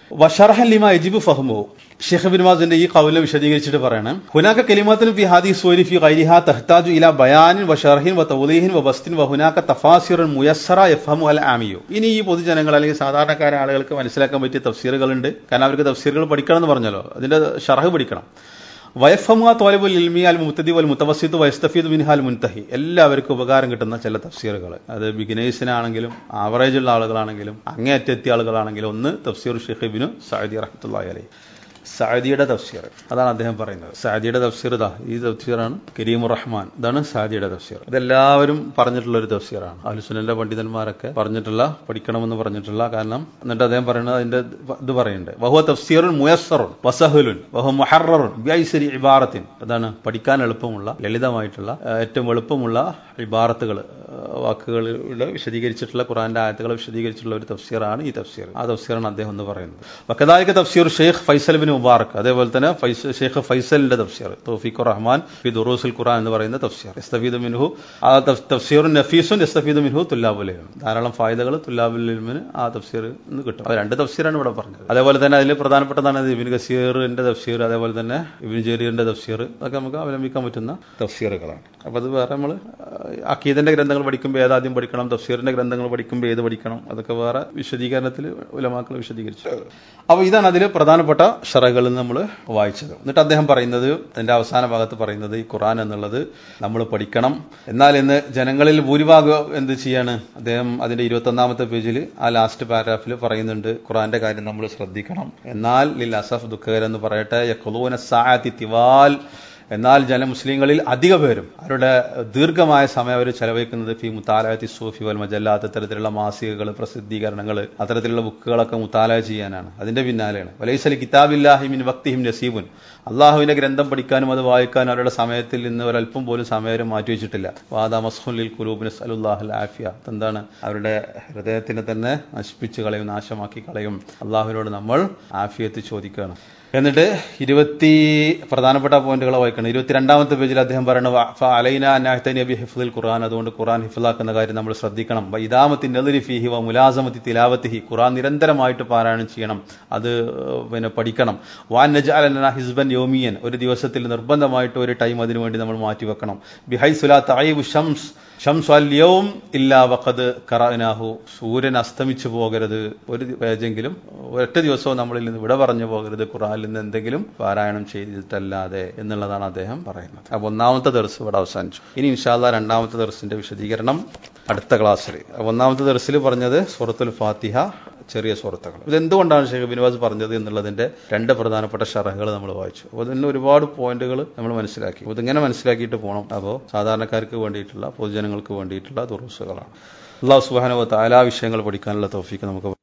വഷറഹൻ ലിമ എജിബ് ഫഹ്മു ഷെയ്ഖ് ബിൻ മാസിന്റെ ഈ കൗലം വിശദീകരിച്ചിട്ട് പറയണം ഹുനാക്ക കലിമാത്തിന് ഫി ഹാദി സൂരി ഫി ഗൈരിഹ തഹ്താജു ഇല ബയാനിൻ വ ഷർഹിൻ വ തൗലീഹിൻ വ ബസ്തിൻ വ ഹുനാക്ക തഫാസിറുൻ മുയസ്സറ യഫ്ഹമു അൽ ആമിയു ഇനി ഈ പൊതുജനങ്ങൾ അല്ലെങ്കിൽ സാധാരണക്കാരായ ആളുകൾക്ക് മനസ്സിലാക്കാൻ പറ്റിയ തഫ്സീറുകളുണ്ട് കാരണം അവർക്ക് തഫ്സീറുകൾ പഠിക്കണം എന്ന് പറഞ്ഞല്ലോ അതിന്റെ ഷർഹ് പഠിക്കണം വയഫമുക തോലബുൽ ഇൽമി അൽ മുത്തദി വൽ മുത്തവസിദ് വയസ്തഫീദ് മിൻഹാൽ മുൻതഹി എല്ലാവർക്കും ഉപകാരം കിട്ടുന്ന ചില തഫ്സീറുകൾ അത് ബിഗിനേഴ്സിനാണെങ്കിലും ആവറേജ് ഉള്ള ആളുകളാണെങ്കിലും അങ്ങേയറ്റെത്തിയ ആളുകളാണെങ്കിലും ഒന്ന് തഫ്സീർ ഷെയ്ഖിബിനു സാദി റഹ്മത്തുള്ളാഹി അലൈഹി സാദിയുടെ തഫ്സീർ അതാണ് അദ്ദേഹം പറയുന്നത് സാദിയുടെ തഫ്സീർ ഇതാ ഈ തഫ്സീറാണ് കരീമുർ റഹ്മാൻ ഇതാണ് സാദിയുടെ തഫ്സീർ ഇതെല്ലാവരും പറഞ്ഞിട്ടുള്ള ഒരു തഫ്സീറാണ് അഹ്ലുസുന്നന്റെ പണ്ഡിതന്മാരൊക്കെ പറഞ്ഞിട്ടുള്ള പഠിക്കണമെന്ന് പറഞ്ഞിട്ടുള്ള കാരണം എന്നിട്ട് അദ്ദേഹം പറയുന്നത് അതിന്റെ ഇത് പറയുന്നുണ്ട് വഹുവ തഫ്സീറുൻ മുയസ്സറുൻ വസഹുലുൻ വഹു മുഹററുൻ ബിഐസരി ഇബാറത്തിൻ അതാണ് പഠിക്കാൻ എളുപ്പമുള്ള ലളിതമായിട്ടുള്ള ഏഹ്, ഏറ്റവും എളുപ്പമുള്ള ഇബാറത്തുകൾ വാക്കുകളിലൂടെ വിശദീകരിച്ചിട്ടുള്ള ഖുറാന്റെ ആയത്തുകൾ വിശദീകരിച്ചിട്ടുള്ള ഒരു തഫ്സീറാണ് ഈ തഫ്സീർ ആ തഫ്സീറാണ് അദ്ദേഹം എന്ന് പറയുന്നത് വക്കദാലിക തഫ്സീർ ഷെയ്ഖ് ഫൈസൽ ബിൻ മുബാറക് അതേപോലെ തന്നെ ഫൈസ- ഷെയ്ഖ് ഫൈസലിന്റെ തഫ്സീർ തൗഫീഖുർ റഹ്മാൻ ഫി ദുറൂസുൽ ഖുറാൻ എന്ന് പറയുന്ന തഫ്സീർ ഇസ്തഫീദ് മിൻഹു ആ തഫ്- തഫ്സീറുൻ നഫീസുൻ ഇസ്തഫീദ് മിൻഹു തുല്ലാബുൽ ഇൽം ധാരാളം ഫായതകൾ തുല്ലാബുൽ ഇൽമിന് ആ തഫ്സീർ നിന്ന് കിട്ടും അത് രണ്ട് തഫ്സീറാണ് ഇവിടെ പറഞ്ഞത് അതേപോലെ തന്നെ അതിൽ പ്രധാനപ്പെട്ടതാണ് ഇബിൻ ഗസീറിന്റെ തഫ്സീർ അതേപോലെ തന്നെ ഇബിൻ ജരീറിന്റെ തഫ്സീർ അതൊക്കെ നമുക്ക് അവലംബിക്കാൻ പറ്റുന്ന തഫ്സീറുകളാണ് അപ്പൊ അത് വേറെ നമ്മൾ അക്കീദന്റെ ഗ്രന്ഥങ്ങൾ പഠിക്കുമ്പോൾ ഏതാദ്യം പഠിക്കണം തഫ്സീറിന്റെ ഗ്രന്ഥങ്ങൾ പഠിക്കുമ്പോൾ ഏത് പഠിക്കണം അതൊക്കെ വേറെ വിശദീകരണത്തിൽ ഉലമാക്കൾ വിശദീകരിച്ചു അപ്പൊ ഇതാണ് അതിൽ പ്രധാനപ്പെട്ട ഷറകളിൽ നമ്മൾ വായിച്ചത് എന്നിട്ട് അദ്ദേഹം പറയുന്നത് അതിന്റെ അവസാന ഭാഗത്ത് പറയുന്നത് ഈ ഖുറാൻ എന്നുള്ളത് നമ്മൾ പഠിക്കണം എന്നാൽ ഇന്ന് ജനങ്ങളിൽ ഭൂരിഭാഗം എന്ത് ചെയ്യാണ് അദ്ദേഹം അതിന്റെ ഇരുപത്തി ഒന്നാമത്തെ പേജിൽ ആ ലാസ്റ്റ് പാരാഗ്രാഫിൽ പറയുന്നുണ്ട് ഖുറാന്റെ കാര്യം നമ്മൾ ശ്രദ്ധിക്കണം എന്നാൽ ലിൽ അസഫ് ദുഃഖകരെന്ന് പറയട്ടെ യഖ്ലൂന സാഅത്തി തിവാൽ എന്നാൽ ജന മുസ്ലിങ്ങളിൽ അധിക പേരും അവരുടെ ദീർഘമായ സമയം അവർ ചെലവഴിക്കുന്നത് ഫി മുത്താലയത്തി സൂഫി വൽ മജല്ലാത്ത് അത്തരത്തിലുള്ള മാസികകൾ പ്രസിദ്ധീകരണങ്ങൾ അത്തരത്തിലുള്ള ബുക്കുകളൊക്കെ മുത്താലയ ചെയ്യാനാണ് അതിന്റെ പിന്നാലെയാണ് വലൈസലി കിതാബില്ലാഹി മിൻ വക്തിഹിം നസീബുൻ അള്ളാഹുവിന്റെ ഗ്രന്ഥം പഠിക്കാനും അത് വായിക്കാനും അവരുടെ സമയത്തിൽ നിന്ന് ഒരല്പം പോലും സമയം മാറ്റിവെച്ചിട്ടില്ല വാദ മസ്ഹുലിൽ കുലൂബിന് സലുല്ലാഹുൽ ആഫിയ എന്താണ് അവരുടെ ഹൃദയത്തിനെ തന്നെ നശിപ്പിച്ച് കളയും നാശമാക്കി കളയും അള്ളാഹുവിനോട് നമ്മൾ ആഫിയത്ത് ചോദിക്കുകയാണ് എന്നിട്ട് ഇരുപത്തി പ്രധാനപ്പെട്ട പോയിന്റുകളെ വായിക്കണം ഇരുപത്തിരണ്ടാമത്തെ പേജിൽ അദ്ദേഹം പറയുന്നത് "ഫ അലൈന അനാഹ്തനി ബി ഹിഫ്ദിൽ ഖുർആൻ അതുകൊണ്ട് ഖുർആൻ ഹിഫ്ലാക്കുന്ന കാര്യം നമ്മൾ ശ്രദ്ധിക്കണം ഇദാമത്തി നെതിരി ഫിഹി വ മുലാസമത്തി തിലാവത്തിഹി ഖുർആൻ നിരന്തരമായിട്ട് പാരായണം ചെയ്യണം അത് ഏഹ്, പിന്നെ പഠിക്കണം വാൻ നജാലന ഹിസ്ബൻ യോമിയൻ ഒരു ദിവസത്തിൽ നിർബന്ധമായിട്ട് ഒരു ടൈം അതിനു വേണ്ടി നമ്മൾ മാറ്റിവെക്കണം ബിഹൈ സുലാ തൈബ് ഷംസ് ഷംസ് അല്യവും ഇല്ലാ വഖദ് കറാനാഹു സൂര്യൻ അസ്തമിച്ചു പോകരുത് ഒരു പേജെങ്കിലും ഒറ്റ ദിവസവും നമ്മളിൽ നിന്ന് വിട പറഞ്ഞു പോകരുത് ഖുറാനിൽ നിന്ന് എന്തെങ്കിലും പാരായണം ചെയ്തിട്ടല്ലാതെ എന്നുള്ളതാണ് അദ്ദേഹം പറയുന്നത് അപ്പൊ ഒന്നാമത്തെ ദർസ് ഇവിടെ അവസാനിച്ചു ഇനി ഇൻഷാല്ല രണ്ടാമത്തെ ദർസിന്റെ വിശദീകരണം അടുത്ത ക്ലാസ്സിൽ ഒന്നാമത്തെ ദർസിൽ പറഞ്ഞത് സൂറത്തുൽ ഫാത്തിഹ ചെറിയ സുഹൃത്തുക്കൾ ഇതെന്തുകൊണ്ടാണ് ഷെയ്ഖ് ബിൻവാസ് പറഞ്ഞത് എന്നുള്ളതിന്റെ രണ്ട് പ്രധാനപ്പെട്ട ഷറഹുകൾ നമ്മൾ വായിച്ചു അപ്പോൾ ഇതിന് ഒരുപാട് പോയിന്റുകൾ നമ്മൾ മനസ്സിലാക്കി അപ്പോൾ ഇതിങ്ങനെ മനസ്സിലാക്കിയിട്ട് പോകണം അപ്പോൾ സാധാരണക്കാർക്ക് വേണ്ടിയിട്ടുള്ള പൊതുജനങ്ങൾക്ക് വേണ്ടിയിട്ടുള്ള ദുറൂസുകളാണ് അള്ളാഹു സുബാനുവത്ത് എല്ലാ വിഷയങ്ങൾ പഠിക്കാനുള്ള തോഫിക്ക് നമുക്ക്